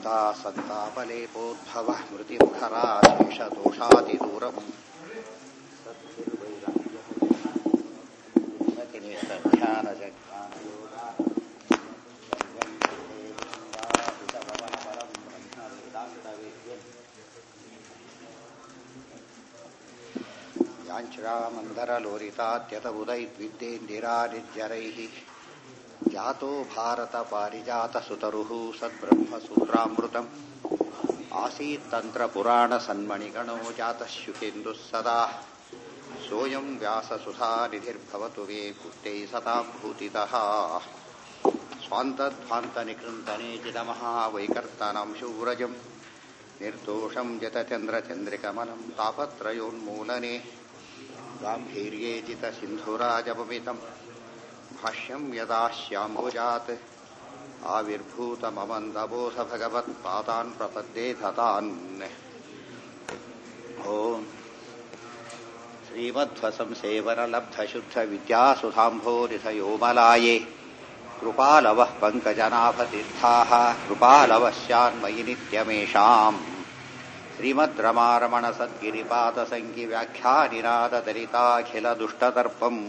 चिन्ता सन्तापलेपोद्भवः मृतिर्धरा शेषदोषातिदूरम् याञ्चरामन्दरलोरितात्यत उदैद्विद्येन्दिरानिर्जरैः जातो भारतपारिजातसुतरुः सद्ब्रह्मसूत्रामृतम् आसीत्तन्त्रपुराणसन्मणिगणो जातः शुकेन्दुः सदा सोऽयं व्याससुधानिधिर्भवतु मे पुत्यै सतां भूतितः स्वान्तध्वान्तनिकृन्तने चिदमहावैकर्तनं शूरजम् निर्दोषं जतचन्द्रचन्द्रिकमलं तापत्रयोन्मूलने गाम्भीर्ये जितसिन्धुराजपमितम् भाष्यं यदा श्याम्बुजात् आविर्भूतममन्दबोध भगवत्पादान् प्रपद्ये धतान् ॐ श्रीमध्वसंसेवनलब्धशुद्धविद्यासुधाम्भोरिथयोमलाये कृपालवः पङ्कजनाभतीर्थाः कृपालवः स्यान्मयि नित्यमेषाम् श्रीमद् रमारमणसद्गिरिपादसङ्गिव्याख्यानिनाददलिताखिलदुष्टदर्पम्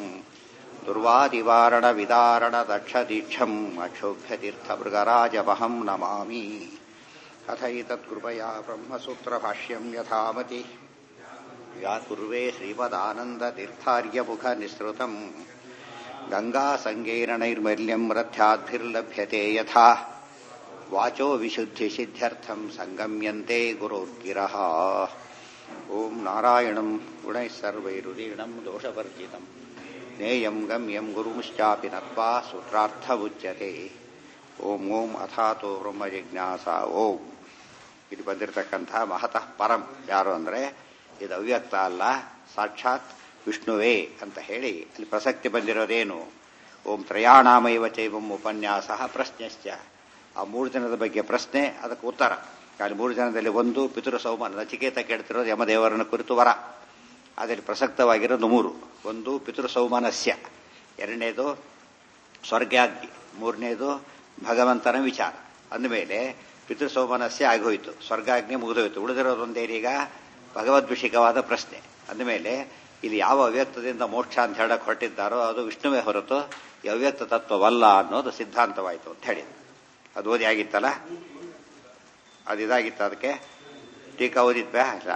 दुर्वादिवारणविदारणदक्षदीक्षम् अक्षोभ्यतीर्थमृगराजमहम् नमामि कथैतत्कृपया ब्रह्मसूत्रभाष्यम् यथामति व्याकुर्वे श्रीमदानन्दतीर्थार्यमुखनिःसृतम् गङ्गासङ्गेन नैर्मल्यम् रथ्याद्भिर्लभ्यते यथा वाचो विशुद्धिसिद्ध्यर्थम् सङ्गम्यन्ते गुरोर्गिरः ॐ नारायणम् गुणैः सर्वैरुदीर्णम् दोषवर्जितम् ज्ञेयम् गम्यम् गुरुमुश्चापि नत्वा सूत्रार्थमुच्यते ಓಂ ಓಂ ಅಥಾತೋ ಬ್ರಹ್ಮ ಜಿಜ್ಞಾಸ ಓಂ ಇಲ್ಲಿ ಬಂದಿರತಕ್ಕಂಥ ಮಹತಃ ಪರಂ ಯಾರು ಅಂದರೆ ಇದು ಅವ್ಯಕ್ತ ಅಲ್ಲ ಸಾಕ್ಷಾತ್ ವಿಷ್ಣುವೇ ಅಂತ ಹೇಳಿ ಅಲ್ಲಿ ಪ್ರಸಕ್ತಿ ಬಂದಿರೋದೇನು ಓಂ ತ್ರಯಾಣಾಮೈವ ಚೈವಂ ಉಪನ್ಯಾಸ ಪ್ರಶ್ನೆಶ್ಚ ಆ ಮೂರು ಜನದ ಬಗ್ಗೆ ಪ್ರಶ್ನೆ ಅದಕ್ಕೆ ಉತ್ತರ ಅಲ್ಲಿ ಮೂರು ಜನದಲ್ಲಿ ಒಂದು ಪಿತೃ ಸೌಮ ನಚಿಕೇತ ಕೇಳ್ತಿರೋದು ಯಮದೇವರನ್ನ ಕುರಿತು ವರ ಅದರಲ್ಲಿ ಪ್ರಸಕ್ತವಾಗಿರೋದು ಮೂರು ಒಂದು ಪಿತೃ ಸೌಮನಸ್ಯ ಎರಡನೇದು ಸ್ವರ್ಗಾಗ್ನಿ ಮೂರನೇದು ಭಗವಂತನ ವಿಚಾರ ಅಂದಮೇಲೆ ಪಿತೃಸೋಮನಸ್ಯ ಆಗೋಯ್ತು ಸ್ವರ್ಗಾಗ್ನಿ ಮುಗಿದೋಯ್ತು ಉಳಿದಿರೋದೊಂದೇನೀಗ ಭಗವದ್ವಿಷಿಕವಾದ ಪ್ರಶ್ನೆ ಅಂದಮೇಲೆ ಇಲ್ಲಿ ಯಾವ ಅವ್ಯಕ್ತದಿಂದ ಮೋಕ್ಷ ಅಂತ ಹೇಳಕ್ ಹೊರಟಿದ್ದಾರೋ ಅದು ವಿಷ್ಣುವೇ ಹೊರತು ಈ ಅವ್ಯಕ್ತ ತತ್ವವಲ್ಲ ಅನ್ನೋದು ಸಿದ್ಧಾಂತವಾಯಿತು ಅಂತ ಹೇಳಿ ಅದು ಓದಿ ಆಗಿತ್ತಲ್ಲ ಅದು ಇದಾಗಿತ್ತು ಅದಕ್ಕೆ ಟೀಕಾ ಓದಿದ್ವಾ ಇಲ್ಲ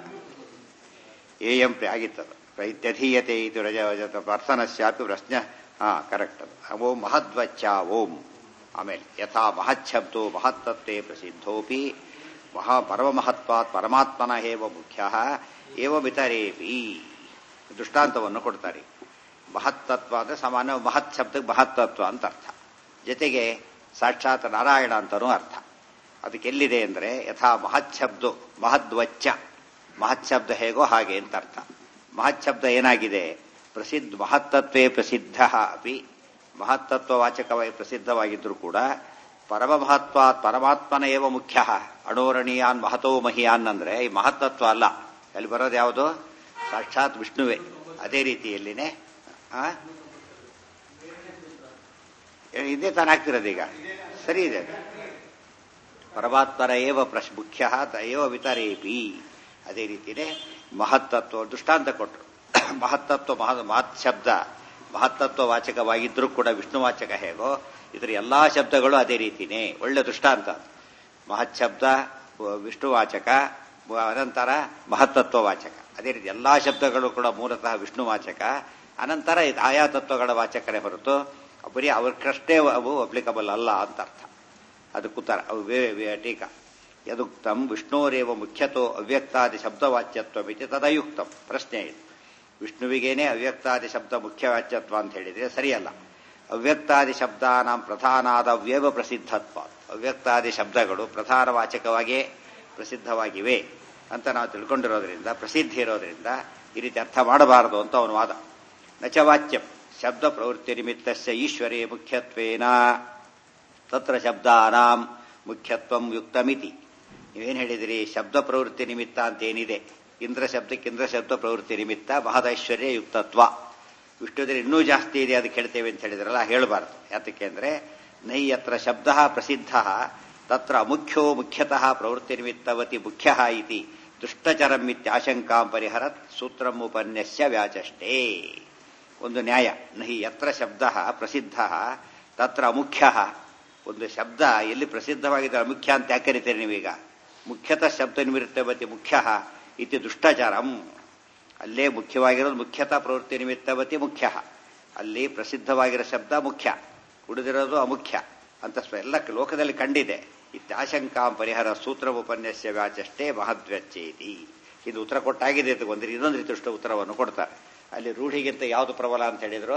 ಎ ಎಂ ಪಿ ಆಗಿತ್ತದು ಪ್ರೈತ್ಯಧೀಯತೆ ಇದು ರಜ ಪ್ರಾರ್ಥನಸ್ಯಾಪಿ ಪ್ರಶ್ನೆ ಹಾ ಕರೆಕ್ಟ್ ಅದು ಓಂ ಮಹದ್ವಚ್ಚ ಓಂ ಆಮೇಲೆ ಯಥಾ ಮಹಚ್ಛಬ್ದೋ ಮಹತ್ತತ್ವೇ ಪ್ರಸಿದ್ಧೋಪಿ ಮಹಾ ಪರಮಮಹತ್ವಾತ್ ಪರಮಾತ್ಮನ ಹೇವ ಮುಖ್ಯ ಏವ ವಿತರೇಪಿ ದೃಷ್ಟಾಂತವನ್ನು ಕೊಡ್ತಾರೆ ಮಹತ್ತತ್ವ ಅಂದ್ರೆ ಸಾಮಾನ್ಯ ಮಹತ್ ಶಬ್ದಕ್ಕೆ ಮಹತ್ತತ್ವ ಅಂತ ಅರ್ಥ ಜೊತೆಗೆ ಸಾಕ್ಷಾತ್ ನಾರಾಯಣ ಅಂತನೂ ಅರ್ಥ ಅದಕ್ಕೆ ಎಲ್ಲಿದೆ ಅಂದ್ರೆ ಯಥಾ ಮಹತ್ ಶಬ್ದೋ ಮಹದ್ವಚ್ಚ ಮಹತ್ ಶಬ್ದ ಹೇಗೋ ಹಾಗೆ ಅಂತ ಅರ್ಥ ಮಹತ್ ಶಬ್ದ ಏನಾಗಿದೆ ಪ್ರಸಿದ್ಧ ಮಹತ್ತತ್ವೇ ಪ್ರಸಿದ್ಧ ಅಪಿ ಮಹತ್ತತ್ವವಾಚಕವಾಗಿ ಪ್ರಸಿದ್ಧವಾಗಿದ್ದರೂ ಕೂಡ ಪರಮ ಮಹತ್ವಾತ್ ಪರಮಾತ್ಮನ ಏವ ಮುಖ್ಯ ಅಣೋರಣೀಯಾನ್ ಮಹತೋ ಮಹಿಯಾನ್ ಅಂದ್ರೆ ಈ ಮಹತ್ತತ್ವ ಅಲ್ಲ ಅಲ್ಲಿ ಬರೋದು ಯಾವುದು ಸಾಕ್ಷಾತ್ ವಿಷ್ಣುವೇ ಅದೇ ರೀತಿಯಲ್ಲಿನೇ ಹಿಂದೆ ತಾನಾಗ್ತಿರೋದೀಗ ಸರಿ ಇದೆ ಪರಮಾತ್ಮನ ಏವ ಪ್ರಶ್ ಮುಖ್ಯ ಏವ ವಿತರೇಪಿ ಅದೇ ರೀತಿಯೇ ಮಹತ್ತತ್ವ ದೃಷ್ಟಾಂತ ಕೊಟ್ಟರು ಮಹತ್ತತ್ವ ಮಹ ಮಹತ್ ಶಬ್ದ ಮಹತ್ತತ್ವ ವಾಚಕವಾಗಿದ್ರೂ ಕೂಡ ವಿಷ್ಣುವಾಚಕ ಹೇಗೋ ಇದರ ಎಲ್ಲಾ ಶಬ್ದಗಳು ಅದೇ ರೀತಿನೇ ಒಳ್ಳೆ ದೃಷ್ಟಾಂತ ಮಹತ್ ಶಬ್ದ ವಿಷ್ಣುವಾಚಕ ಅನಂತರ ಮಹತ್ತತ್ವ ವಾಚಕ ಅದೇ ರೀತಿ ಎಲ್ಲಾ ಶಬ್ದಗಳು ಕೂಡ ಮೂಲತಃ ವಿಷ್ಣುವಾಚಕ ಅನಂತರ ಆಯಾ ತತ್ವಗಳ ವಾಚಕರೇ ಹೊರತು ಬರೀ ಅವ್ರಕ್ಕಷ್ಟೇ ಅವು ಅಪ್ಲಿಕಬಲ್ ಅಲ್ಲ ಅಂತ ಅರ್ಥ ಅದಕ್ಕೆ ಉತ್ತರ ಅವು ಟೀಕಾ ಯದುಕ್ತಂ ವಿಷ್ಣೋರೇವ ಮುಖ್ಯತೋ ಅವ್ಯಕ್ತಾದಿ ಶಬ್ದವಾಚ್ಯತ್ವಮಿತಿ ತದಯುಕ್ತಂ ಪ್ರಶ್ನೆ ಇದು ವಿಷ್ಣುವಿಗೇನೆ ಅವ್ಯಕ್ತಾದಿ ಶಬ್ದ ಮುಖ್ಯವಾಚ್ಯತ್ವ ಅಂತ ಹೇಳಿದ್ರೆ ಸರಿಯಲ್ಲ ಅವ್ಯಕ್ತಾದಿ ಶಬ್ದಾನಾಂ ಪ್ರಧಾನಾದವ್ಯವ ಪ್ರಸಿದ್ಧತ್ವ ಅವ್ಯಕ್ತಾದಿ ಶಬ್ದಗಳು ಪ್ರಧಾನ ವಾಚಕವಾಗಿಯೇ ಪ್ರಸಿದ್ಧವಾಗಿವೆ ಅಂತ ನಾವು ತಿಳ್ಕೊಂಡಿರೋದ್ರಿಂದ ಪ್ರಸಿದ್ಧಿ ಇರೋದ್ರಿಂದ ಈ ರೀತಿ ಅರ್ಥ ಮಾಡಬಾರದು ಅಂತ ಅವನು ವಾದ ನಚವಾಚ್ಯಂ ಶಬ್ದ ಪ್ರವೃತ್ತಿ ನಿಮಿತ್ತಸ್ಯ ಈಶ್ವರೇ ಮುಖ್ಯತ್ವೇನ ತತ್ರ ಶಬ್ದಾನಾಂ ಮುಖ್ಯತ್ವಂ ಯುಕ್ತಮಿತಿ ನೀವೇನು ಹೇಳಿದಿರಿ ಶಬ್ದ ಪ್ರವೃತ್ತಿ ನಿಮಿತ್ತ ಅಂತ ಏನಿದೆ ಇಂದ್ರ ಶಬ್ದಕ್ಕೆ ಇಂದ್ರ ಶಬ್ದ ಪ್ರವೃತ್ತಿ ನಿಮಿತ್ತ ಮಹದೈಶ್ವರ್ಯ ಯುಕ್ತತ್ವ ವಿಷ್ಣುದಲ್ಲಿ ಇನ್ನೂ ಜಾಸ್ತಿ ಇದೆ ಅದಕ್ಕೆ ಹೇಳ್ತೇವೆ ಅಂತ ಹೇಳಿದ್ರಲ್ಲ ಹೇಳಬಾರ್ದು ಯಾತಕ್ಕೆ ಅಂದ್ರೆ ನೈ ಯತ್ರ ಶಬ್ದ ಪ್ರಸಿದ್ಧ ತತ್ರ ಮುಖ್ಯೋ ಮುಖ್ಯತಃ ಪ್ರವೃತ್ತಿ ನಿಮಿತ್ತವತಿ ಮುಖ್ಯ ಇತಿ ದುಷ್ಟಚರಂ ಇತ್ಯಾಶಂಕಾಂ ಪರಿಹರತ್ ಸೂತ್ರಂ ಉಪನ್ಯಸ್ಯ ವ್ಯಾಚಷ್ಟೇ ಒಂದು ನ್ಯಾಯ ನಹಿ ಯತ್ರ ಶಬ್ದ ಪ್ರಸಿದ್ಧ ತತ್ರ ಅಮುಖ್ಯ ಒಂದು ಶಬ್ದ ಎಲ್ಲಿ ಪ್ರಸಿದ್ಧವಾಗಿದೆ ಮುಖ್ಯ ಅಂತ ಯಾಕೆ ಕರಿತೀರಿ ನೀವೀಗ ಮುಖ್ಯತಃ ಶಬ್ದ ನಿಮಿತ್ತವತಿ ಮುಖ್ಯ ಇತಿ ದುಷ್ಟಚರಂ ಅಲ್ಲೇ ಮುಖ್ಯವಾಗಿರೋದು ಮುಖ್ಯತಃ ಪ್ರವೃತ್ತಿ ನಿಮಿತ್ತವತಿ ಮುಖ್ಯ ಅಲ್ಲಿ ಪ್ರಸಿದ್ಧವಾಗಿರೋ ಶಬ್ದ ಮುಖ್ಯ ಉಳಿದಿರೋದು ಅಮುಖ್ಯ ಅಂತ ಸ್ವ- ಎಲ್ಲ ಲೋಕದಲ್ಲಿ ಕಂಡಿದೆ ಇತ್ಯಾಶಂಕಾಂ ಪರಿಹಾರ ಸೂತ್ರ ಉಪನ್ಯಾಸ ವ್ಯಾಚಷ್ಟೇ ಮಹದ್ವ್ಯಚ್ಚೇತಿ ಇದು ಉತ್ತರ ಕೊಟ್ಟಾಗಿದೆ ಅಂತ ಒಂದು ಇನ್ನೊಂದು ರೀತಿ ಉಷ್ಟ ಉತ್ತರವನ್ನು ಕೊಡ್ತಾರೆ ಅಲ್ಲಿ ರೂಢಿಗಿಂತ ಯಾವುದು ಪ್ರಬಲ ಅಂತ ಹೇಳಿದ್ರು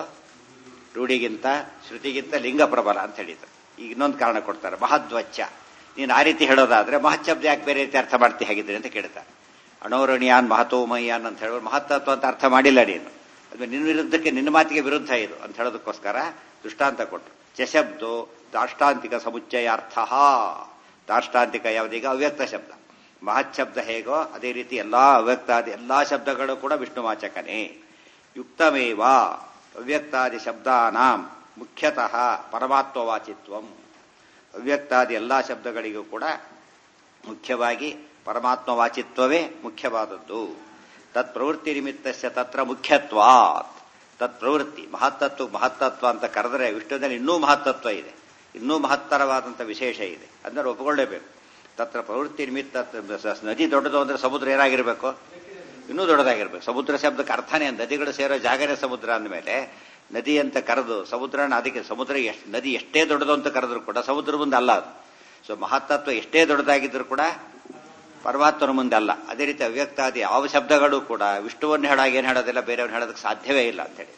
ರೂಢಿಗಿಂತ ಶ್ರುತಿಗಿಂತ ಲಿಂಗ ಪ್ರಬಲ ಅಂತ ಹೇಳಿದ್ರು ಈಗ ಇನ್ನೊಂದು ಕಾರಣ ಕೊಡ್ತಾರೆ ಮಹದ್ವಚ್ಚ ನೀನು ಆ ರೀತಿ ಹೇಳೋದಾದ್ರೆ ಮಹತ್ಶಬ್ದ ಯಾಕೆ ಬೇರೆ ರೀತಿ ಅರ್ಥ ಮಾಡ್ತಿ ಹೇಗಿದ್ರೆ ಅಂತ ಕೇಳ್ತಾರೆ ಅಣೋರಣೀಯಾನ್ ಮಹತೋಮಯ್ಯಾನ್ ಅಂತ ಹೇಳೋದು ಮಹತ್ತತ್ವ ಅಂತ ಅರ್ಥ ಮಾಡಿಲ್ಲ ನೀನು ಅದು ನಿನ್ನ ವಿರುದ್ಧಕ್ಕೆ ನಿನ್ನ ಮಾತಿಗೆ ವಿರುದ್ಧ ಇದು ಅಂತ ಹೇಳೋದಕ್ಕೋಸ್ಕರ ದೃಷ್ಟಾಂತ ಕೊಟ್ಟರು ಚಶಬ್ದೋ ದಾಷ್ಟಾಂತಿಕ ಸಮುಚ್ಚಯಾರ್ಥ ದಾಷ್ಟಾಂತಿಕ ಯಾವುದೀಗ ಅವ್ಯಕ್ತ ಶಬ್ದ ಮಹತ್ ಶಬ್ದ ಹೇಗೋ ಅದೇ ರೀತಿ ಎಲ್ಲಾ ಅವ್ಯಕ್ತಾದಿ ಎಲ್ಲಾ ಶಬ್ದಗಳು ಕೂಡ ವಿಷ್ಣುವಾಚಕನೇ ಯುಕ್ತಮೇವ ಅವ್ಯಕ್ತಾದಿ ಶಬ್ದಾನಾಂ ಮುಖ್ಯತಃ ಪರಮಾತ್ಮವಾಚಿತ್ವಂ ಅವ್ಯಕ್ತಾದಿ ಎಲ್ಲಾ ಶಬ್ದಗಳಿಗೂ ಕೂಡ ಮುಖ್ಯವಾಗಿ ಪರಮಾತ್ಮವಾಚಿತ್ವವೇ ಮುಖ್ಯವಾದದ್ದು ತತ್ ಪ್ರವೃತ್ತಿ ನಿಮಿತ್ತಸ್ಯ ತತ್ರ ಮುಖ್ಯತ್ವಾತ್ ತತ್ ಪ್ರವೃತ್ತಿ ಮಹತ್ತತ್ವ ಮಹತ್ತತ್ವ ಅಂತ ಕರೆದರೆ ವಿಷ್ಣುದಲ್ಲಿ ಇನ್ನೂ ಮಹತ್ತತ್ವ ಇದೆ ಇನ್ನೂ ಮಹತ್ತರವಾದಂಥ ವಿಶೇಷ ಇದೆ ಅಂದ್ರೆ ಒಪ್ಪಿಕೊಳ್ಳೇಬೇಕು ತತ್ರ ಪ್ರವೃತ್ತಿ ನಿಮಿತ್ತ ಸ- ನದಿ ದೊಡ್ಡದು ಅಂದ್ರೆ ಸಮುದ್ರ ಏನಾಗಿರ್ಬೇಕು ಇನ್ನೂ ದೊಡ್ಡದಾಗಿರ್ಬೇಕು ಸಮುದ್ರ ಶಬ್ದಕ್ಕೆ ಅರ್ಥನೇ ನದಿಗಳು ಸೇರೋ ಜಾಗನೇ ಸಮುದ್ರ ಅಂದಮೇಲೆ ನದಿ ಅಂತ ಕರೆದು ಸಮುದ್ರನ ಅದಕ್ಕೆ ಸಮುದ್ರ ಎಷ್ಟು ನದಿ ಎಷ್ಟೇ ದೊಡ್ಡದು ಅಂತ ಕರೆದ್ರು ಕೂಡ ಸಮುದ್ರ ಮುಂದೆ ಅಲ್ಲ ಅದು ಸೊ ಮಹತ್ತತ್ವ ಎಷ್ಟೇ ದೊಡ್ಡದಾಗಿದ್ರು ಕೂಡ ಪರಮಾತ್ಮನ ಮುಂದೆ ಅಲ್ಲ ಅದೇ ರೀತಿ ಅವ್ಯಕ್ತಾದಿ ಯಾವ ಶಬ್ದಗಳು ಕೂಡ ವಿಷ್ಣುವನ್ನು ಹೇಳಾಗ ಏನು ಹೇಳೋದಿಲ್ಲ ಬೇರೆಯವ್ರು ಹೇಳೋದಕ್ಕೆ ಸಾಧ್ಯವೇ ಇಲ್ಲ ಅಂತೇಳಿ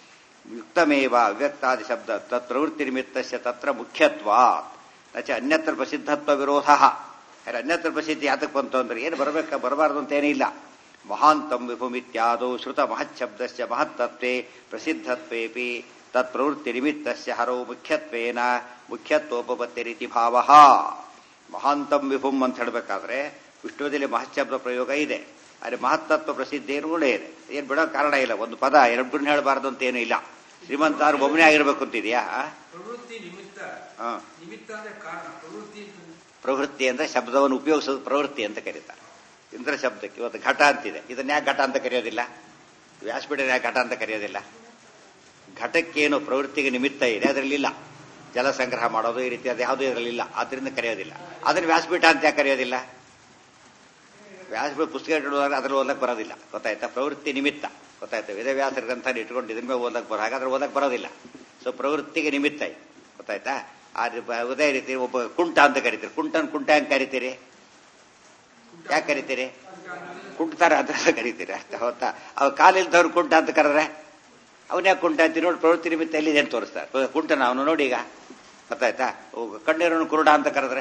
ಯುಕ್ತಮೇವ ಅವ್ಯಕ್ತಾದಿ ಶಬ್ದ ತತ್ ಪ್ರವೃತ್ತಿ ನಿಮಿತ್ತಸ್ಯ ತತ್ರ ಮುಖ್ಯತ್ವ ನಚ ಅನ್ಯತ್ರ ಪ್ರಸಿದ್ಧತ್ವ ವಿರೋಧ ಯಾರು ಅನ್ಯತ್ರ ಪ್ರಸಿದ್ಧಿ ಯಾತಕ್ಕೆ ಬಂತು ಅಂದ್ರೆ ಏನು ಬರಬೇಕ ಬರಬಾರದು ಅಂತ ಏನಿಲ್ಲ ಮಹಾಂತಂ ವಿಭುಮಿತ್ಯಾದೌ ಶ್ರುತ ಮಹಚ್ಛಬ್ದಸ್ಯ ಮಹತ್ತತ್ವೇ ಪ್ರಸಿದ್ಧತ್ವೇಪಿ ತತ್ ಪ್ರವೃತ್ತಿ ನಿಮಿತ್ತಸ್ಯ ಹರೌ ಮುಖ್ಯತ್ವೇನ ಮುಖ್ಯತ್ವೋಪಪತ್ತಿ ರೀತಿ ಭಾವ ಮಹಾಂತಂ ವಿಭುಂ ಅಂತ ಹೇಳಬೇಕಾದ್ರೆ ವಿಷ್ಣುವದಲ್ಲಿ ಮಹಚ್ಛಬ್ದ ಪ್ರಯೋಗ ಇದೆ ಆದರೆ ಮಹತ್ತತ್ವ ಪ್ರಸಿದ್ಧಿ ಏನು ಕೂಡ ಇದೆ ಏನು ಬಿಡೋ ಕಾರಣ ಇಲ್ಲ ಒಂದು ಪದ ಎರಡು ಹೇಳಬಾರದು ಅಂತ ಏನೂ ಇಲ್ಲ ಶ್ರೀಮಂತ ಅವ್ರು ಒಬ್ಬನೇ ಆಗಿರ್ಬೇಕು ಅಂತಿದೆಯಾ ಪ್ರವೃತ್ತಿ ನಿಮಿತ್ತ ಹಾ ನಿಮಿತ್ತ ಅಂದ್ರೆ ಕಾರಣ ಪ್ರವೃತ್ತಿ ಅಂತ- ಪ್ರವೃತ್ತಿ ಅಂದ್ರೆ ಶಬ್ದವನ್ನು ಉಪಯೋಗಿಸೋದು ಪ್ರವೃತ್ತಿ ಅಂತ ಕರೀತಾರೆ ಇಂದ್ರ ಶಬ್ದಕ್ಕೆ ಇವತ್ತು ಘಟ ಅಂತಿದೆ ಇದನ್ನ ಯಾಕೆ ಘಟ ಅಂತ ಕರೆಯೋದಿಲ್ಲ ವ್ಯಾಸಪೀಠ ಯಾಕೆ ಘಟ ಅಂತ ಕರೆಯೋದಿಲ್ಲ ಘಟಕ್ಕೇನು ಪ್ರವೃತ್ತಿಗೆ ನಿಮಿತ್ತ ಇದೆ ಅದರಲ್ಲಿಲ್ಲ ಜಲ ಸಂಗ್ರಹ ಮಾಡೋದು ಈ ರೀತಿ ಅದು ಯಾವುದೂ ಇದರಲ್ಲಿಲ್ಲ ಆದ್ರಿಂದ ಕರೆಯೋದಿಲ್ಲ ಅದನ್ನ ವ್ಯಾಸಪೀಠ ಅಂತ ಯಾಕೆ ಕರೆಯೋದಿಲ್ಲ ವ್ಯಾಸಪೀಠ ಪುಸ್ತಕ ಇಡುವಾಗ ಅದ್ರಲ್ಲಿ ಓದಕ್ಕೆ ಬರೋದಿಲ್ಲ ಗೊತ್ತಾಯ್ತಾ ಪ್ರವೃತ್ತಿ ನಿಮಿತ್ತ ಗೊತ್ತಾಯ್ತಾ ವೇದವ್ಯಾಸರ ಗ್ರಂಥ ಇಟ್ಕೊಂಡು ಇದ್ರ ಮೇಲೆ ಓದಕ್ಕೆ ಬರೋ ಹಾಗಾದ್ರೆ ಓದಕ್ಕೆ ಬರೋದಿಲ್ಲ ಸೊ ಪ್ರವೃತ್ತಿಗೆ ನಿಮಿತ್ತ ಇದು ಗೊತ್ತಾಯ್ತಾ ಆ ರಿ- ಅದೇ ರೀತಿ ಒಬ್ಬ ಕುಂಟ ಅಂತ ಕರಿತೀರಿ ಕುಂಟನ್ ಕುಂಟ ಹೆಂಗ್ ಕರಿತೀರಿ ಯಾಕೆ ಕರಿತೀರಿ ಕುಂಟ್ತಾರ ಅಂತ ಕರಿತೀರಿ ಅರ್ಥ ಹೊತ್ತಾ ಅವ ಕಾಲಿಲ್ದವ್ರು ಕುಂಟ ಅಂತ ಕರೆದ್ರೆ ಅವನ್ಯಾಕೆ ಕುಂಟ ಅಂತ ನೋಡಿ ಪ್ರವೃತ್ತಿ ನಿಮಿತ್ತ ಎಲ್ಲಿದೆ ಅಂತ ತೋರಿಸ್ತಾರೆ ಕುಂಟನ ಅವನು ನೋಡಿ ಈಗ ಗೊತ್ತಾಯ್ತಾ ಕಣ್ಣಿರೋನು ಕುರುಡ ಅಂತ ಕರೆದ್ರೆ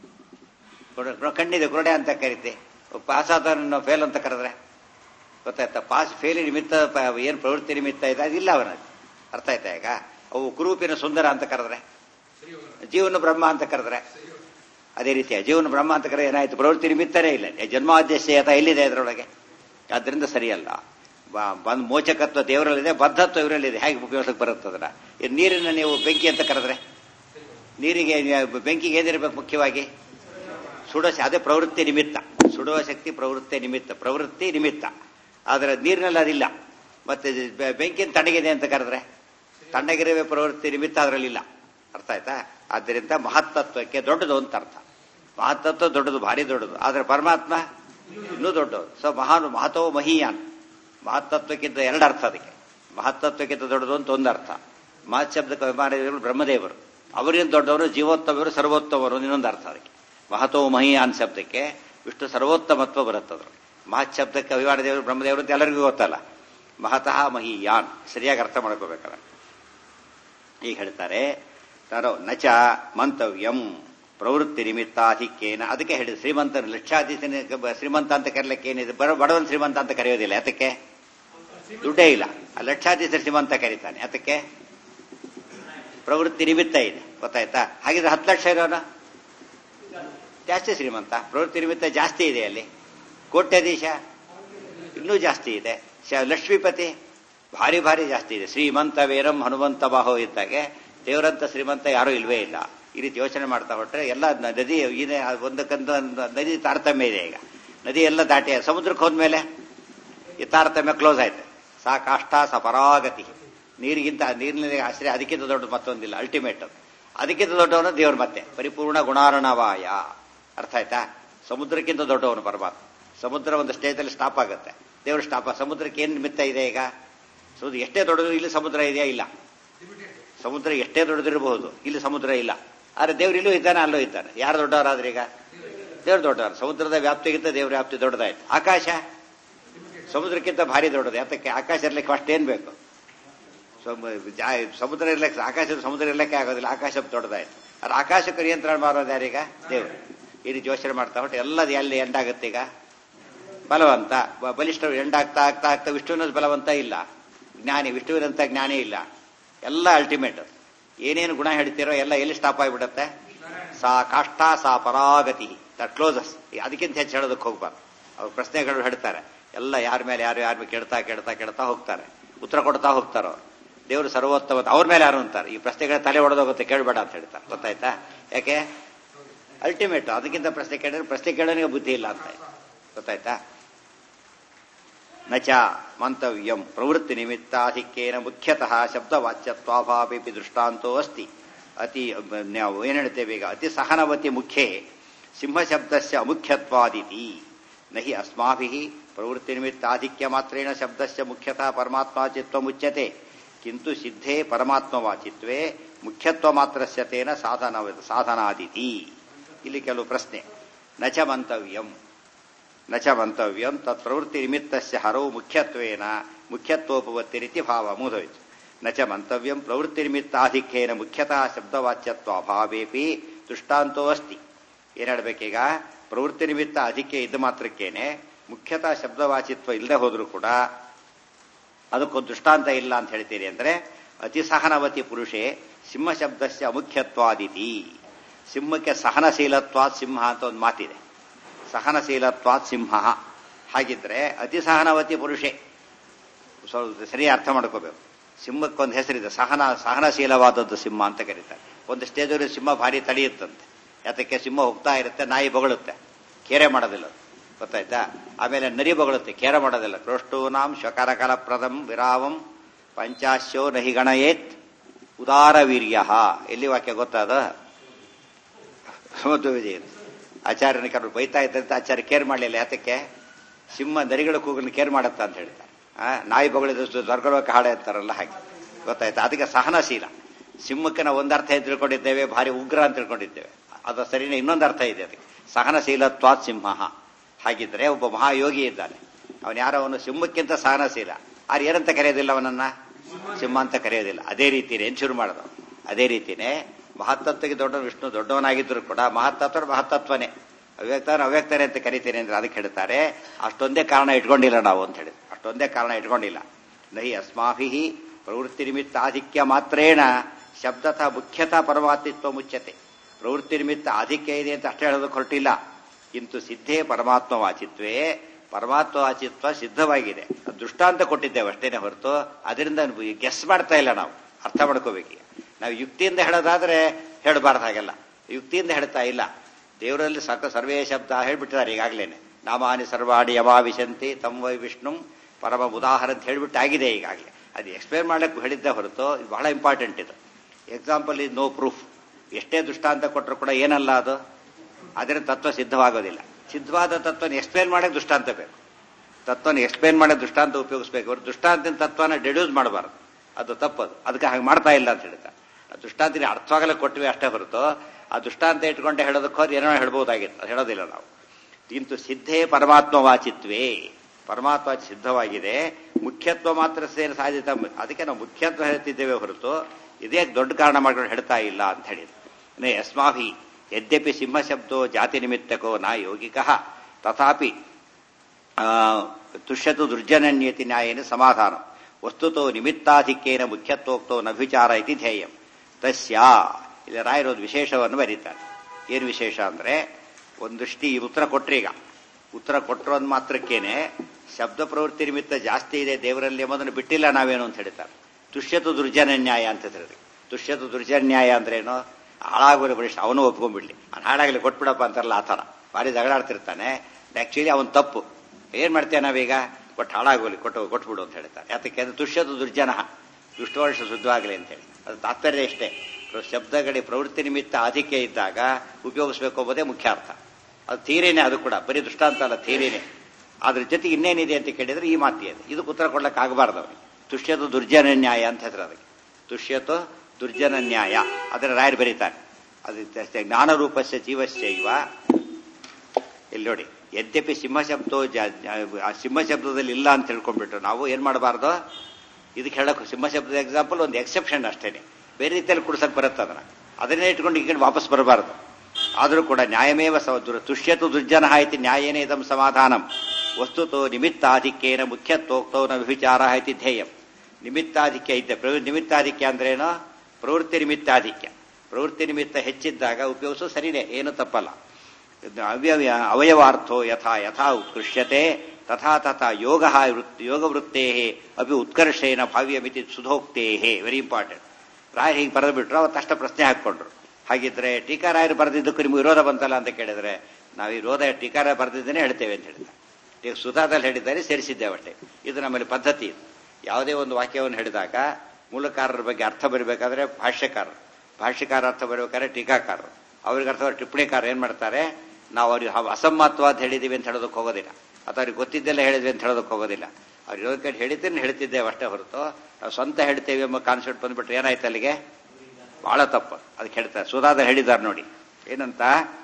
ಕುರುಡ- ಕಣ್ಣಿದೆ ಕುರುಡೆ ಅಂತ ಕರಿತೆ ಪಾಸ್ ಆದವನು ಫೇಲ್ ಅಂತ ಕರೆದ್ರೆ ಗೊತ್ತಾಯ್ತಾ ಪಾಸ್ ಫೇಲಿ ನಿಮಿತ್ತ ಪ- ಏನ್ ಪ್ರವೃತ್ತಿ ನಿಮಿತ್ತ ಇದೆ ಅದಿಲ್ಲ ಅವನ ಅರ್ಥ ಆಯ್ತಾ ಈಗ ಅವು ಕುರೂಪಿನ ಸುಂದರ ಅಂತ ಕರೆದ್ರೆ ಸರಿ ಹೋಗಲ್ಲ ಜೀವನ ಬ್ರಹ್ಮ ಅಂತ ಕರೆದ್ರೆ ಅದೇ ರೀತಿಯ ಜೀವನ ಬ್ರಹ್ಮ ಅಂತ ಕರೆ ಏನಾಯ್ತು ಪ್ರವೃತ್ತಿ ನಿಮಿತ್ತನೇ ಇಲ್ಲ ಜನ್ಮಾದ್ಯಶ್ಯತ ಎಲ್ಲಿದೆ ಅದರೊಳಗೆ ಆದ್ರಿಂದ ಸರಿಯಲ್ಲ ಬ- ಬಂದ್ ಮೋಚಕತ್ವ ದೇವರಲ್ಲಿದೆ ಬದ್ಧತ್ವ ಇವರಲ್ಲಿದೆ ಹೇಗೆ ಉಪಯೋಗಕ್ಕೆ ಬರುತ್ತೆ ಅದನ್ನ ಈ ನೀರಿನ ನೀವು ಬೆಂಕಿ ಅಂತ ಕರೆದ್ರೆ ನೀರಿಗೆ ಬೆಂಕಿಗೆ ಏನಿರ್ಬೇಕು ಮುಖ್ಯವಾಗಿ ಸುಡೋ ಶ- ಅದೇ ಪ್ರವೃತ್ತಿ ನಿಮಿತ್ತ ಸುಡುವ ಶಕ್ತಿ ಪ್ರವೃತ್ತಿ ನಿಮಿತ್ತ ಪ್ರವೃತ್ತಿ ನಿಮಿತ್ತ ಆದರೆ ನೀರಿನಲ್ಲಿ ಅದಿಲ್ಲ ಮತ್ತೆ ಬೆ- ಬೆಂಕಿನ ತಣ್ಣಗಿದೆ ಅಂತ ಕರೆದ್ರೆ ತಣ್ಣಗಿರುವ ಪ್ರವೃತ್ತಿ ನಿಮಿತ್ತ ಅದರಲ್ಲಿಲ್ಲ ಅರ್ಥ ಆಯ್ತಾ ಆದ್ದರಿಂದ ಮಹತ್ತತ್ವಕ್ಕೆ ದೊಡ್ಡದು ಅಂತ ಅರ್ಥ ಮಹತ್ತತ್ವ ದೊಡ್ಡದು ಭಾರಿ ದೊಡ್ಡದು ಆದರೆ ಪರಮಾತ್ಮ ಇನ್ನೂ ದೊಡ್ಡದು ಸೊ ಮಹಾನ್ ಮಹತೋ ಮಹೀಯಾನ್ ಮಹತ್ತತ್ವಕ್ಕಿಂತ ಎರಡು ಅರ್ಥ ಅದಕ್ಕೆ ಮಹತ್ತತ್ವಕ್ಕಿಂತ ದೊಡ್ಡದು ಅಂತ ಒಂದು ಅರ್ಥ ಮಹತ್ ಶಬ್ದಕ್ಕೆ ಅಭಿಮಾನಿಗಳು ಬ್ರಹ್ಮದೇವರು ಅವರಿಂದ ದೊಡ್ಡವರು ಜೀವೋತ್ತಮರು ಸರ್ವೋತ್ತಮರು ಅಂತ ಇನ್ನೊಂದು ಅರ್ಥ ಅದಕ್ಕೆ ಮಹತೋ ಮಹೀಯಾನ್ ಶಬ್ದಕ್ಕೆ ವಿಷ್ಣು ಸರ್ವೋತ್ತಮತ್ವ ಬರುತ್ತದ್ರು ಮಹತ್ ಶಬ್ದಕ್ಕೆ ಅಭಿಮಾನ ದೇವರು ಬ್ರಹ್ಮದೇವರು ಅಂತ ಎಲ್ಲರಿಗೂ ಗೊತ್ತಲ್ಲ ಮಹತಃ ಮಹೀಯಾನ್ ಸರಿಯಾಗಿ ಅರ್ಥ ಮಾಡ್ಕೋಬೇಕಲ್ಲ ಈಗ ಹೇಳ್ತಾರೆ ತಾರೋ ನಚ ಮಂತವ್ಯಂ ಪ್ರವೃತ್ತಿ ನಿಮಿತ್ತಾಧಿಕ್ಯೇನ ಅದಕ್ಕೆ ಹೇಳಿ ಶ್ರೀಮಂತ ಲಕ್ಷಾಧೀಶನ ಶ್ರೀಮಂತ ಅಂತ ಕರೆಯಲಿಕ್ಕೆ ಏನಿದೆ ಬಡ ಬಡವನ್ ಶ್ರೀಮಂತ ಅಂತ ಕರೆಯೋದಿಲ್ಲ ಅದಕ್ಕೆ ದುಡ್ಡೇ ಇಲ್ಲ ಆ ಲಕ್ಷಾಧೀಶ ಶ್ರೀಮಂತ ಕರೀತಾನೆ ಅದಕ್ಕೆ ಪ್ರವೃತ್ತಿ ನಿಮಿತ್ತ ಇದೆ ಗೊತ್ತಾಯ್ತಾ ಹಾಗಿದ್ರೆ ಹತ್ತು ಲಕ್ಷ ಇರೋನು ಜಾಸ್ತಿ ಶ್ರೀಮಂತ ಪ್ರವೃತ್ತಿ ನಿಮಿತ್ತ ಜಾಸ್ತಿ ಇದೆ ಅಲ್ಲಿ ಕೋಟ್ಯಾಧೀಶ ಇನ್ನೂ ಜಾಸ್ತಿ ಇದೆ ಶ- ಲಕ್ಷ್ಮೀಪತಿ ಭಾರಿ ಭಾರಿ ಜಾಸ್ತಿ ಇದೆ ಶ್ರೀಮಂತ ವೀರಂ ಹನುಮಂತ ಬಾಹೋ ಇದ್ದಾಗೆ ದೇವರಂತ ಶ್ರೀಮಂತ ಯಾರೂ ಇಲ್ವೇ ಇಲ್ಲ ಈ ರೀತಿ ಯೋಚನೆ ಮಾಡ್ತಾ ಹೊಟ್ಟರೆ ಎಲ್ಲ ನ- ನದಿ ಇದೆ ಒಂದಕ್ಕೊಂದು ನದಿ ತಾರತಮ್ಯ ಇದೆ ಈಗ ನದಿ ಎಲ್ಲ ದಾಟಿ ಸಮುದ್ರಕ್ಕೆ ಹೋದ್ಮೇಲೆ ಈ ತಾರತಮ್ಯ ಕ್ಲೋಸ್ ಆಯ್ತು ಸಾ ಕಾಷ್ಟ ಸ ಪರಾಗತಿ ನೀರಿಗಿಂತ ನೀರಿನ ಆಶ್ರಯ ಅದಕ್ಕಿಂತ ದೊಡ್ಡದು ಮತ್ತೊಂದಿಲ್ಲ ಅಲ್ಟಿಮೇಟ್ ಅದಕ್ಕಿಂತ ದೊಡ್ಡವನು ದೇವ್ರು ಮತ್ತೆ ಪರಿಪೂರ್ಣ ಗುಣಾರ್ಣವಾಯ ಅರ್ಥ ಆಯ್ತಾ ಸಮುದ್ರಕ್ಕಿಂತ ದೊಡ್ಡವನು ಪರಮಾತ್ಮ ಸಮುದ್ರ ಒಂದು ಸ್ಟೇಜಲ್ಲಿ ಸ್ಟಾಪ್ ಆಗುತ್ತೆ ದೇವ್ರ ಸ್ಟಾಪ್ ಸಮುದ್ರಕ್ಕೆ ಏನು ನಿಮಿತ್ತ ಇದೆ ಈಗ ಸೊ ಎಷ್ಟೇ ದೊಡ್ಡದು ಇಲ್ಲಿ ಸಮುದ್ರ ಇದೆಯಾ ಇಲ್ಲ ಸಮುದ್ರ ಎಷ್ಟೇ ದೊಡ್ಡದಿರಬಹುದು ಇಲ್ಲಿ ಸಮುದ್ರ ಇಲ್ಲ ಆದ್ರೆ ದೇವ್ರು ಇಲ್ಲೂ ಇದ್ದಾನೆ ಅಲ್ಲೂ ಇದ್ದಾನೆ ಯಾರು ದೊಡ್ಡವರಾದ್ರೆ ಈಗ ದೇವ್ರು ದೊಡ್ಡವರು ಸಮುದ್ರದ ವ್ಯಾಪ್ತಿಗಿಂತ ದೇವ್ರ ವ್ಯಾಪ್ತಿ ದೊಡ್ಡದಾಯ್ತು ಆಕಾಶ ಸಮುದ್ರಕ್ಕಿಂತ ಭಾರಿ ದೊಡ್ಡದು ಯಾತಕ್ಕೆ ಆಕಾಶ ಇರ್ಲಿಕ್ಕೆ ಅಷ್ಟು ಏನ್ ಬೇಕು ಸಮ- ಜಾ- ಸಮುದ್ರ ಇರ್ಲಿಕ್ಕೆ ಆಕಾಶ ಸಮುದ್ರ ಇರ್ಲಿಕ್ಕೆ ಆಗೋದಿಲ್ಲ ಆಕಾಶ ದೊಡ್ಡದಾಯ್ತು ಆದ್ರೆ ಆಕಾಶಕ್ಕೆ ನಿಯಂತ್ರಣ ಮಾಡೋದು ಯಾರೀಗ ದೇವ್ರು ಈ ರೀತಿ ಯೋಚನೆ ಮಾಡ್ತಾ ಹೊಟ್ಟು ಎಲ್ಲದು ಎಲ್ಲಿ ಎಂಡಾಗುತ್ತೆ ಈಗ ಬಲವಂತ ಬ- ಬಲಿಷ್ಠ ಎಂಡಾಗ್ತಾ ಆಗ್ತಾ ಆಗ್ತಾ ವಿಷ್ಣುವಿನ ಬಲವಂತ ಇಲ್ಲ ಜ್ಞಾನಿ ವಿಷ್ಣುವಿನಂತ ಜ್ಞಾನಿ ಇಲ್ಲ ಎಲ್ಲ ಅಲ್ಟಿಮೇಟ್ ಏನೇನು ಗುಣ ಹೇಳ್ತೀರೋ ಎಲ್ಲ ಎಲ್ಲಿ ಸ್ಟಾಪ್ ಆಗಿಬಿಡುತ್ತೆ ಸಾ ಕಾಷ್ಟ ಸಾ ಪರಾಗತಿ ದಟ್ ಕ್ಲೋಸಸ್ ಅದಕ್ಕಿಂತ ಹೆಚ್ಚು ಹೇಳೋದಕ್ಕೆ ಹೋಗ್ಬಾರ್ದು ಅವ್ರು ಪ್ರಶ್ನೆಗಳು ಹೇಳ್ತಾರೆ ಎಲ್ಲ ಯಾರ ಮೇಲೆ ಯಾರು ಯಾರ ಮೇಲೆ ಕೇಳ್ತಾ ಕೇಳ್ತಾ ಕೇಳ್ತಾ ಹೋಗ್ತಾರೆ ಉತ್ತರ ಕೊಡ್ತಾ ಹೋಗ್ತಾರೆ ಅವ್ರು ದೇವರು ಸರ್ವೋತ್ತಮ ಅವ್ರ ಮೇಲೆ ಯಾರು ಅಂತಾರೆ ಈ ಪ್ರಶ್ನೆಗಳ ತಲೆ ಹೊಡೆದೋಗುತ್ತೆ ಕೇಳಬೇಡ ಅಂತ ಹೇಳ್ತಾರೆ ಗೊತ್ತಾಯ್ತಾ ಯಾಕೆ ಅಲ್ಟಿಮೇಟ್ ಅದಕ್ಕಿಂತ ಪ್ರಶ್ನೆ ಕೇಳಿದ್ರೆ ಪ್ರಶ್ನೆ ಕೇಳೋನಿಗೆ ಬುದ್ಧಿ ಇಲ್ಲ ಅಂತ ಗೊತ್ತಾಯ್ತಾ ನಚ ಮಂತವ್ಯಂ ಪ್ರವೃತ್ತಿ ನಿಮಿತ್ತಾಧಿಕ್ಯೇನ ಮುಖ್ಯತಃ ಶಬ್ದವಾಚ್ಯತ್ವಾಭಾವೇಪಿ ದೃಷ್ಟಾಂತೋ ಅಸ್ತಿ ಅತಿ ನಾವು ಏನ್ ಹೇಳ್ತೇವೆ ಈಗ ಅತಿ ಸಹನವತಿ ಮುಖ್ಯೆ ಸಿಂಹಶಬ್ದಸ್ಯ ಅಮುಖ್ಯತ್ವಾದಿತಿ ನಹಿ ಅಸ್ಮಾಭಿಃ ಪ್ರವೃತ್ತಿ ನಿಮಿತ್ತಾಧಿಕ್ಯ ಮಾತ್ರೇಣ ಶಬ್ದಸ್ಯ ಮುಖ್ಯತಃ ಪರಮಾತ್ಮಾಚಿತ್ವ ಮುಚ್ಯತೆ ಕಿಂತು ಸಿದ್ಧೇ ಪರಮಾತ್ಮವಾಚಿತ್ವೇ ಮುಖ್ಯತ್ವ ಮಾತ್ರಸ್ಯ ತೇನ ಸಾಧನ ಸಾಧನಾದಿತಿ ಇಲ್ಲಿ ಕೆಲವು ಪ್ರಶ್ನೆ ನಚ ಮಂತವ್ಯಂ ನ ಚ ಮಂತವ್ಯಂ ತತ್ ಪ್ರವೃತ್ತಿ ನಿಮಿತ್ತಸ್ಯ ಹರವು ಮುಖ್ಯತ್ವೇನ ಮುಖ್ಯತ್ವೋಪವತ್ತಿ ರೀತಿ ಭಾವ ಮುಗಿದೋಯ್ತು ನ ಚ ಮಂತವ್ಯಂ ಪ್ರವೃತ್ತಿ ನಿಮಿತ್ತಾಧಿಕ್ಯೇನ ಮುಖ್ಯತಃ ಶಬ್ದವಾಚ್ಯತ್ವ ಅಭಾವೇಪಿ ದೃಷ್ಟಾಂತೋ ಅಸ್ತಿ ಏನ್ ಹೇಳ್ಬೇಕೀಗ ಪ್ರವೃತ್ತಿ ನಿಮಿತ್ತ ಅಧಿಕ್ಯ ಇದ್ದ ಮಾತ್ರಕ್ಕೇನೆ ಮುಖ್ಯತಃ ಶಬ್ದವಾಚಿತ್ವ ಇಲ್ಲದೆ ಹೋದ್ರೂ ಕೂಡ ಅದಕ್ಕೊಂದು ದೃಷ್ಟಾಂತ ಇಲ್ಲ ಅಂತ ಹೇಳ್ತೀರಿ ಅಂದ್ರೆ ಅತಿ ಸಹನವತಿ ಪುರುಷೇ ಸಿಂಹ ಶಬ್ದಸ್ಯ ಅಮುಖ್ಯತ್ವಾದಿತಿ ಸಿಂಹಕ್ಕೆ ಸಹನಶೀಲತ್ವಾತ್ ಸಿಂಹ ಅಂತ ಒಂದು ಮಾತಿದೆ ಸಹನಶೀಲತ್ವಾತ್ ಸಿಂಹ ಹಾಗಿದ್ರೆ ಅತಿ ಸಹನವತಿ ಪುರುಷೆ ಸ್ವಲ್ಪ ಸರಿ ಅರ್ಥ ಮಾಡ್ಕೋಬೇಕು ಸಿಂಹಕ್ಕೊಂದು ಹೆಸರಿದೆ ಸಹನ ಸಹನಶೀಲವಾದದ್ದು ಸಿಂಹ ಅಂತ ಕರೀತಾರೆ ಒಂದು ಸ್ಟೇಜಲ್ಲಿ ಸಿಂಹ ಭಾರಿ ತಡೆಯುತ್ತಂತೆ ಯಾತಕ್ಕೆ ಸಿಂಹ ಹೋಗ್ತಾ ಇರುತ್ತೆ ನಾಯಿ ಬೊಗಳುತ್ತೆ ಕೇರೆ ಮಾಡೋದಿಲ್ಲ ಅದು. ಗೊತ್ತಾಯ್ತಾ ಆಮೇಲೆ ನರಿ ಬೊಗಳುತ್ತೆ ಕೇರೆ ಮಾಡೋದಿಲ್ಲ ಕ್ರೋಷ್ಟೂನಾಂ ಶ್ವಕರಕಲಪ್ರದಂ ವಿರಾವಂ ಪಂಚಾಶ್ಯೋ ನಹಿ ಗಣಯೇತ್ ಉದಾರ ವೀರ್ಯ ಎಲ್ಲಿ ವಾಕ್ಯ ಗೊತ್ತಾದ ಸಮತ್ವ ವಿಜಯ ಆಚಾರ್ಯನ ಕರು ಬೈತಾ ಇದ್ದಂತೆ ಆಚಾರ್ಯ ಕೇರ್ ಮಾಡಲಿಲ್ಲ ಯಾತಕ್ಕೆ ಸಿಂಹ ನರಿಗಳ ಕೂಗನ್ನು ಕೇರ್ ಮಾಡುತ್ತಾ ಅಂತ ಹೇಳ್ತಾರೆ ಆ, ನಾಯಿ ಬಗಳಿದಷ್ಟು ಸ್ವರ್ಗಲೋಕ ಹಾಡೆ ಅಂತಾರಲ್ಲ ಹಾಗೆ ಗೊತ್ತಾಯ್ತಾ ಅದಕ್ಕೆ ಸಹನಶೀಲ ಸಿಂಹಕ್ಕೆ ನಾವು ಒಂದು ಅರ್ಥ ತಿಳ್ಕೊಂಡಿದ್ದೇವೆ ಭಾರಿ ಉಗ್ರ ಅಂತ ತಿಳ್ಕೊಂಡಿದ್ದೇವೆ ಅದು ಸರಿನೇ ಇನ್ನೊಂದು ಅರ್ಥ ಇದೆ ಅದಕ್ಕೆ ಸಹನಶೀಲತ್ವಾತ್ ಸಿಂಹ ಹಾಗಿದ್ರೆ ಒಬ್ಬ ಮಹಾಯೋಗಿ ಇದ್ದಾನೆ ಅವನು ಯಾರೋ ಅವನು ಸಿಂಹಕ್ಕಿಂತ ಸಹನಶೀಲ ಆದ್ರೆ ಏನಂತ ಕರೆಯೋದಿಲ್ಲ ಅವನನ್ನ ಸಿಂಹ ಅಂತ ಕರೆಯೋದಿಲ್ಲ ಅದೇ ರೀತಿನೇ ಏನ್ ಶುರು ಮಾಡೋದು ಅದೇ ರೀತಿನೇ ಮಹತ್ತತ್ವಕ್ಕೆ ದೊಡ್ಡ ವಿಷ್ಣು ದೊಡ್ಡವನಾಗಿದ್ರು ಕೂಡ ಮಹತ್ತತ್ವ ಮಹತ್ತತ್ವನೇ ಅವ್ಯಕ್ತನ ಅವ್ಯಕ್ತನೇ ಅಂತ ಕರಿತೀನಿ ಅಂದ್ರೆ ಅದಕ್ಕೆ ಹೇಳ್ತಾರೆ ಅಷ್ಟೊಂದೇ ಕಾರಣ ಇಟ್ಕೊಂಡಿಲ್ಲ ನಾವು ಅಂತ ಹೇಳಿ ಅಷ್ಟೊಂದೇ ಕಾರಣ ಇಟ್ಕೊಂಡಿಲ್ಲ ನಹಿ ಅಸ್ಮಾಭಿ ಪ್ರವೃತ್ತಿ ನಿಮಿತ್ತ ಆಧಿಕ್ಯ ಮಾತ್ರೇಣ ಶಬ್ದತಃ ಮುಖ್ಯತಃ ಪರಮಾತ್ಮಿತ್ವ ಮುಚ್ಚತೆ ಪ್ರವೃತ್ತಿ ನಿಮಿತ್ತ ಆಧಿಕ್ಯ ಇದೆ ಅಂತ ಅಷ್ಟೇ ಹೇಳೋದಕ್ಕೆ ಹೊರಟಿಲ್ಲ ಕಿಂತು ಸಿದ್ಧೇ ಪರಮಾತ್ಮ ವಾಚಿತ್ವೇ ಪರಮಾತ್ಮ ವಾಚಿತ್ವ ಸಿದ್ಧವಾಗಿದೆ ಅದು ದೃಷ್ಟಾಂತ ಕೊಟ್ಟಿದ್ದೇವೆ ಅಷ್ಟೇನೆ ಹೊರತು ಅದರಿಂದ ಗೆಸ್ ಮಾಡ್ತಾ ಇಲ್ಲ ನಾವು ಅರ್ಥ ಮಾಡ್ಕೋಬೇಕೀಗ ನಾವು ಯುಕ್ತಿಯಿಂದ ಹೇಳೋದಾದ್ರೆ ಹೇಳಬಾರ್ದು ಹಾಗೆಲ್ಲ ಯುಕ್ತಿಯಿಂದ ಹೇಳ್ತಾ ಇಲ್ಲ ದೇವರಲ್ಲಿ ಸಕ ಸರ್ವೇ ಶಬ್ದ ಹೇಳ್ಬಿಟ್ಟಿದ್ದಾರೆ ಈಗಾಗಲೇನೆ ನಾಮಾನಿ ಸರ್ವಾಣಿ ಯಮಾವಿಶಂತಿ ತಂ ವೈ ವಿಷ್ಣು ಪರಮ ಉದಾಹರಣೆ ಅಂತ ಹೇಳ್ಬಿಟ್ಟು ಆಗಿದೆ ಈಗಾಗಲೇ ಅದು ಎಕ್ಸ್ಪ್ಲೇನ್ ಮಾಡ್ಲಿಕ್ಕೆ ಹೇಳಿದ್ದೆ ಹೊರತು ಇದು ಬಹಳ ಇಂಪಾರ್ಟೆಂಟ್ ಇದು ಎಕ್ಸಾಂಪಲ್ ಇಸ್ ನೋ ಪ್ರೂಫ್ ಎಷ್ಟೇ ದೃಷ್ಟಾಂತ ಕೊಟ್ಟರು ಕೂಡ ಏನಲ್ಲ ಅದು ಅದರ ತತ್ವ ಸಿದ್ಧವಾಗೋದಿಲ್ಲ ಸಿದ್ಧವಾದ ತತ್ವನ ಎಕ್ಸ್ಪ್ಲೇನ್ ಮಾಡಕ್ಕೆ ದೃಷ್ಟಾಂತ ಬೇಕು ತತ್ವನ ಎಕ್ಸ್ಪ್ಲೇನ್ ಮಾಡಕ್ಕೆ ದೃಷ್ಟಾಂತ ಉಪಯೋಗಿಸ್ಬೇಕು ಅವ್ರು ದೃಷ್ಟಾಂತಿನ ತತ್ವನ ಡೆಡ್ಯೂಸ್ ಮಾಡಬಾರ್ದು ಅದು ತಪ್ಪದು ಅದಕ್ಕೆ ಹಾಗೆ ಮಾಡ್ತಾ ಇಲ್ಲ ಅಂತ ಹೇಳ್ತಾರೆ ಆ ದೃಷ್ಟಾಂತಿನ ಅರ್ಥವಾಗಲೇ ಕೊಟ್ಟಿವಿ ಅಷ್ಟೇ ಹೊರತು ಆ ದೃಷ್ಟಾಂತ ಇಟ್ಕೊಂಡೆ ಹೇಳೋದಕ್ಕೆ ಹೋದ್ರೆ ಏನೋ ಹೇಳ್ಬೋದಾಗಿತ್ತು ಅದು ಹೇಳೋದಿಲ್ಲ ನಾವು ಇಂತು ಸಿದ್ಧೇ ಪರಮಾತ್ಮ ವಾಚಿತ್ವೇ ಪರಮಾತ್ಮ ಸಿದ್ಧವಾಗಿದೆ ಮುಖ್ಯತ್ವ ಮಾತ್ರ ಸೇರಿ ಸಾಧಿತ ಅದಕ್ಕೆ ನಾವು ಮುಖ್ಯತ್ವ ಹೇಳ್ತಿದ್ದೇವೆ ಹೊರತು ಇದೇ ದೊಡ್ಡ ಕಾರಣ ಮಾಡ್ಕೊಂಡು ಹೇಳ್ತಾ ಇಲ್ಲ ಅಂತ ಹೇಳಿದ್ರು ಯಸ್ಮಾಭಿ ಯದ್ಯಪಿ ಸಿಂಹ ಶಬ್ದೋ ಜಾತಿ ನಿಮಿತ್ತಕೋ ನ ಯೋಗಿಕ ತಥಾಪಿ ಆ, ತುಷ್ಯತು ದುರ್ಜನನ್ಯತಿ ನ್ಯಾಯೇನ ಸಮಾಧಾನ ವಸ್ತುತೋ ನಿಮಿತ್ತಾಧಿಕ್ಯೇನ ಮುಖ್ಯತ್ವೋಕ್ತೋ ನಭಿಚಾರ ಇತಿ ಧ್ಯೇಯಂ ತಸ್ಯ ಇಲ್ಲಿ ರಾಯರೋದು ವಿಶೇಷವನ್ನು ಬರೀತಾರೆ ಏನು ವಿಶೇಷ ಅಂದ್ರೆ ಒಂದೃಷ್ಟಿ ಈ ಉತ್ತರ ಕೊಟ್ರೀಗ ಉತ್ತರ ಕೊಟ್ಟರು ಅಂದ್ ಮಾತ್ರಕ್ಕೇನೆ ಶಬ್ದ ಪ್ರವೃತ್ತಿ ನಿಮಿತ್ತ ಜಾಸ್ತಿ ಇದೆ ದೇವರಲ್ಲಿ ಎಂಬುದನ್ನು ಬಿಟ್ಟಿಲ್ಲ ನಾವೇನು ಅಂತ ಹೇಳ್ತಾರೆ ತುಷ್ಯತು ದುರ್ಜನ ನ್ಯಾಯ ಅಂತ ಹೇಳಿದ್ರಿ ತುಷ್ಯತು ದುರ್ಜನ ನ್ಯಾಯ ಅಂದ್ರೇನು ಹಾಳಾಗೋಲಿ ಬರೀ ಅವನು ಒಪ್ಕೊಂಡ್ಬಿಡ್ಲಿ ಅವ್ನು ಹಾಳಾಗಲಿ ಕೊಟ್ಬಿಡಪ್ಪ ಅಂತಾರಲ್ಲ ಆ ಥರ ಭಾರಿ ಜಗಳಾಡ್ತಿರ್ತಾನೆ ಆಕ್ಚುಲಿ ಅವನ್ ತಪ್ಪು ಏನ್ ಮಾಡ್ತೇವೆ ನಾವೀಗ ಕೊಟ್ಟು ಹಾಳಾಗೋಲಿ ಕೊಟ್ಟು ಕೊಟ್ಬಿಡು ಅಂತ ಹೇಳ್ತಾರೆ ಯಾತಕ್ಕೆ ಅಂದ್ರೆ ತುಷ್ಯದು ದುರ್ಜನ ದುಷ್ಟವರ್ಷ ಶುದ್ಧವಾಗಲಿ ಅಂತ ಹೇಳಿ ಅದು ತಾತ್ಪರ್ಯ ಇಷ್ಟೇ ಶಬ್ದಗಳಿ ಪ್ರವೃತ್ತಿ ನಿಮಿತ್ತ ಆಧಿಕ್ಯ ಇದ್ದಾಗ ಉಪಯೋಗಿಸ್ಬೇಕು ಎಂಬುದೇ ಮುಖ್ಯ ಅರ್ಥ ಅದು ತೀರೇನೆ ಅದು ಕೂಡ ಬರೀ ದೃಷ್ಟಾಂತ ಅಲ್ಲ ತೀರೇನೆ ಅದ್ರ ಜೊತೆಗೆ ಇನ್ನೇನಿದೆ ಅಂತ ಕೇಳಿದ್ರೆ ಈ ಮಾತಿ ಇದೆ ಇದಕ್ಕೆ ಉತ್ತರ ಕೊಡ್ಲಿಕ್ಕೆ ಆಗಬಾರ್ದು ಅವನಿಗೆ ತುಷ್ಯತು ದುರ್ಜನ ನ್ಯಾಯ ಅಂತ ಹೆಸರು ಅದಕ್ಕೆ ತುಷ್ಯತು ದುರ್ಜನ ನ್ಯಾಯ ಅದರ ರಾಯರು ಬರೀತಾರೆ ಅದು ಅಷ್ಟೇ ಜ್ಞಾನರೂಪಸ್ಯ ಜೀವಸ್ಯೈವ ಇಲ್ಲಿ ನೋಡಿ ಯದ್ಯಪಿ ಸಿಂಹಶಬ್ದೋ ಜ- ಜ- ಆ ಸಿಂಹಶಬ್ದದಲ್ಲಿ ಇಲ್ಲ ಅಂತ ತಿಳ್ಕೊಂಡ್ಬಿಟ್ರು ನಾವು ಏನ್ ಮಾಡಬಾರ್ದು ಇದಕ್ಕೆ ಹೇಳಕ್ ಸಿಂಹಶಬ್ದದ ಎಕ್ಸಾಂಪಲ್ ಒಂದು ಎಕ್ಸೆಪ್ಷನ್ ಅಷ್ಟೇನೆ ಬೇರೆ ರೀತಿಯಲ್ಲಿ ಕುಡ್ಸಕ್ ಬರುತ್ತೆ ಅದನ್ನ ಅದನ್ನೇ ಇಟ್ಕೊಂಡು ಈ ಕಡೆ ವಾಪಸ್ ಬರಬಾರದು ಆದರೂ ಕೂಡ ನ್ಯಾಯಮೇವ ಸ- ದುರ್- ತುಷ್ಯತು ದುರ್ಜನ ಇತಿ ನ್ಯಾಯೇನ ಇದಂ ಸಮಾಧಾನಂ ವಸ್ತುತೋ ನಿಮಿತ್ತಾಧಿಕ್ಯೇನ ಮುಖ್ಯತ್ವೋಕ್ತೋ ನ ವಿಚಾರ ಇತಿ ಧ್ಯೇಯಂ ನಿಮಿತ್ತಾಧಿಕ್ಯ ಇದ್ದ ಪ್ರವೃ- ನಿಮಿತ್ತಾಧಿಕ್ಯ ಅಂದ್ರೇನು ಪ್ರವೃತ್ತಿ ನಿಮಿತ್ತಾಧಿಕ್ಯ ಪ್ರವೃತ್ತಿ ನಿಮಿತ್ತ ಹೆಚ್ಚಿದ್ದಾಗ ಉಪಯೋಗಿಸೋದು ಸರಿನೇ ಏನು ತಪ್ಪಲ್ಲ ಅವ್ಯವ್ಯ ಅವಯವಾರ್ಥೋ ಯಥಾ ಯಥಾ ಉತ್ಕೃಷ್ಯತೆ ತಥಾ ತಥಾ ಯೋಗ ಯೋಗವೃತ್ತೇ ಅಪಿ ಉತ್ಕರ್ಷೇನ ಭಾವ್ಯಮಿತಿ ಸುಧೋಕ್ತೇ ವೆರಿ ಇಂಪಾರ್ಟೆಂಟ್ ರಾಯರು ಹೀಗೆ ಬರೆದು ಬಿಟ್ರು ಅವತ್ತಷ್ಟ ಪ್ರಶ್ನೆ ಹಾಕೊಂಡ್ರು ಹಾಗಿದ್ರೆ ಟೀಕಾರಾಯರು ಬರೆದಿದ್ದಕ್ಕೂ ನಿಮ್ಗೆ ವಿರೋಧ ಬಂತಲ್ಲ ಅಂತ ಕೇಳಿದ್ರೆ ನಾವು ಈ ವಿರೋಧ ಟೀಕಾರ ಬರೆದಿದ್ದೇನೆ ಹೇಳ್ತೇವೆ ಅಂತ ಹೇಳಿದ್ದಾರೆ ಈಗ ಸುಧಾದಲ್ಲಿ ಹೇಳಿದ್ದಾರೆ ಸೇರಿಸಿದ್ದೇವೆ ಅಷ್ಟೇ ಇದು ನಮ್ಮಲ್ಲಿ ಪದ್ಧತಿ ಇದು ಯಾವುದೇ ಒಂದು ವಾಕ್ಯವನ್ನು ಹೇಳಿದಾಗ ಮೂಲಕಾರರ ಬಗ್ಗೆ ಅರ್ಥ ಬರಬೇಕಾದ್ರೆ ಭಾಷ್ಯಕಾರರು ಭಾಷ್ಯಕಾರ ಅರ್ಥ ಬರಬೇಕಾದ್ರೆ ಟೀಕಾಕಾರರು ಅವ್ರಿಗೆ ಅರ್ಥ ಟಿಪ್ಪಣಿಕಾರ ಏನ್ ಮಾಡ್ತಾರೆ ನಾವು ಅವ್ರಿಗೆ ಹ- ಅಸಮ್ಮತವಾದ ಹೇಳಿದೀವಿ ಅಂತ ಹೇಳೋದಕ್ಕೆ ಹೋಗೋದಿಲ್ಲ ಅಥವಾ ಅವ್ರಿಗೆ ಗೊತ್ತಿದ್ದೆಲ್ಲ ಹೇಳಿದ್ವಿ ಅಂತ ಹೇಳೋದಕ್ಕೆ ಹೋಗೋದಿಲ್ಲ ಅವ್ರು ಇರೋದ್ ಕಡೆ ಹೇಳಿದ್ದೇನೆ ಹೇಳ್ತಿದ್ದೇವೆ ಅಷ್ಟೇ ಹೊರತು ನಾವು ಸ್ವಂತ ಹೇಳ್ತೇವೆ ಎಂಬ ಕಾನ್ಸೆಪ್ಟ್ ಬಂದ್ಬಿಟ್ರೆ ಏನಾಯ್ತು ಅಲ್ಲಿಗೆ ಬಹಳ ತಪ್ಪು ಅದಕ್ಕೆ ಹೇಳ್ತಾರೆ ಸುಧಾದ ಹೇಳಿದ್ದಾರೆ ನೋಡಿ ಏನಂತ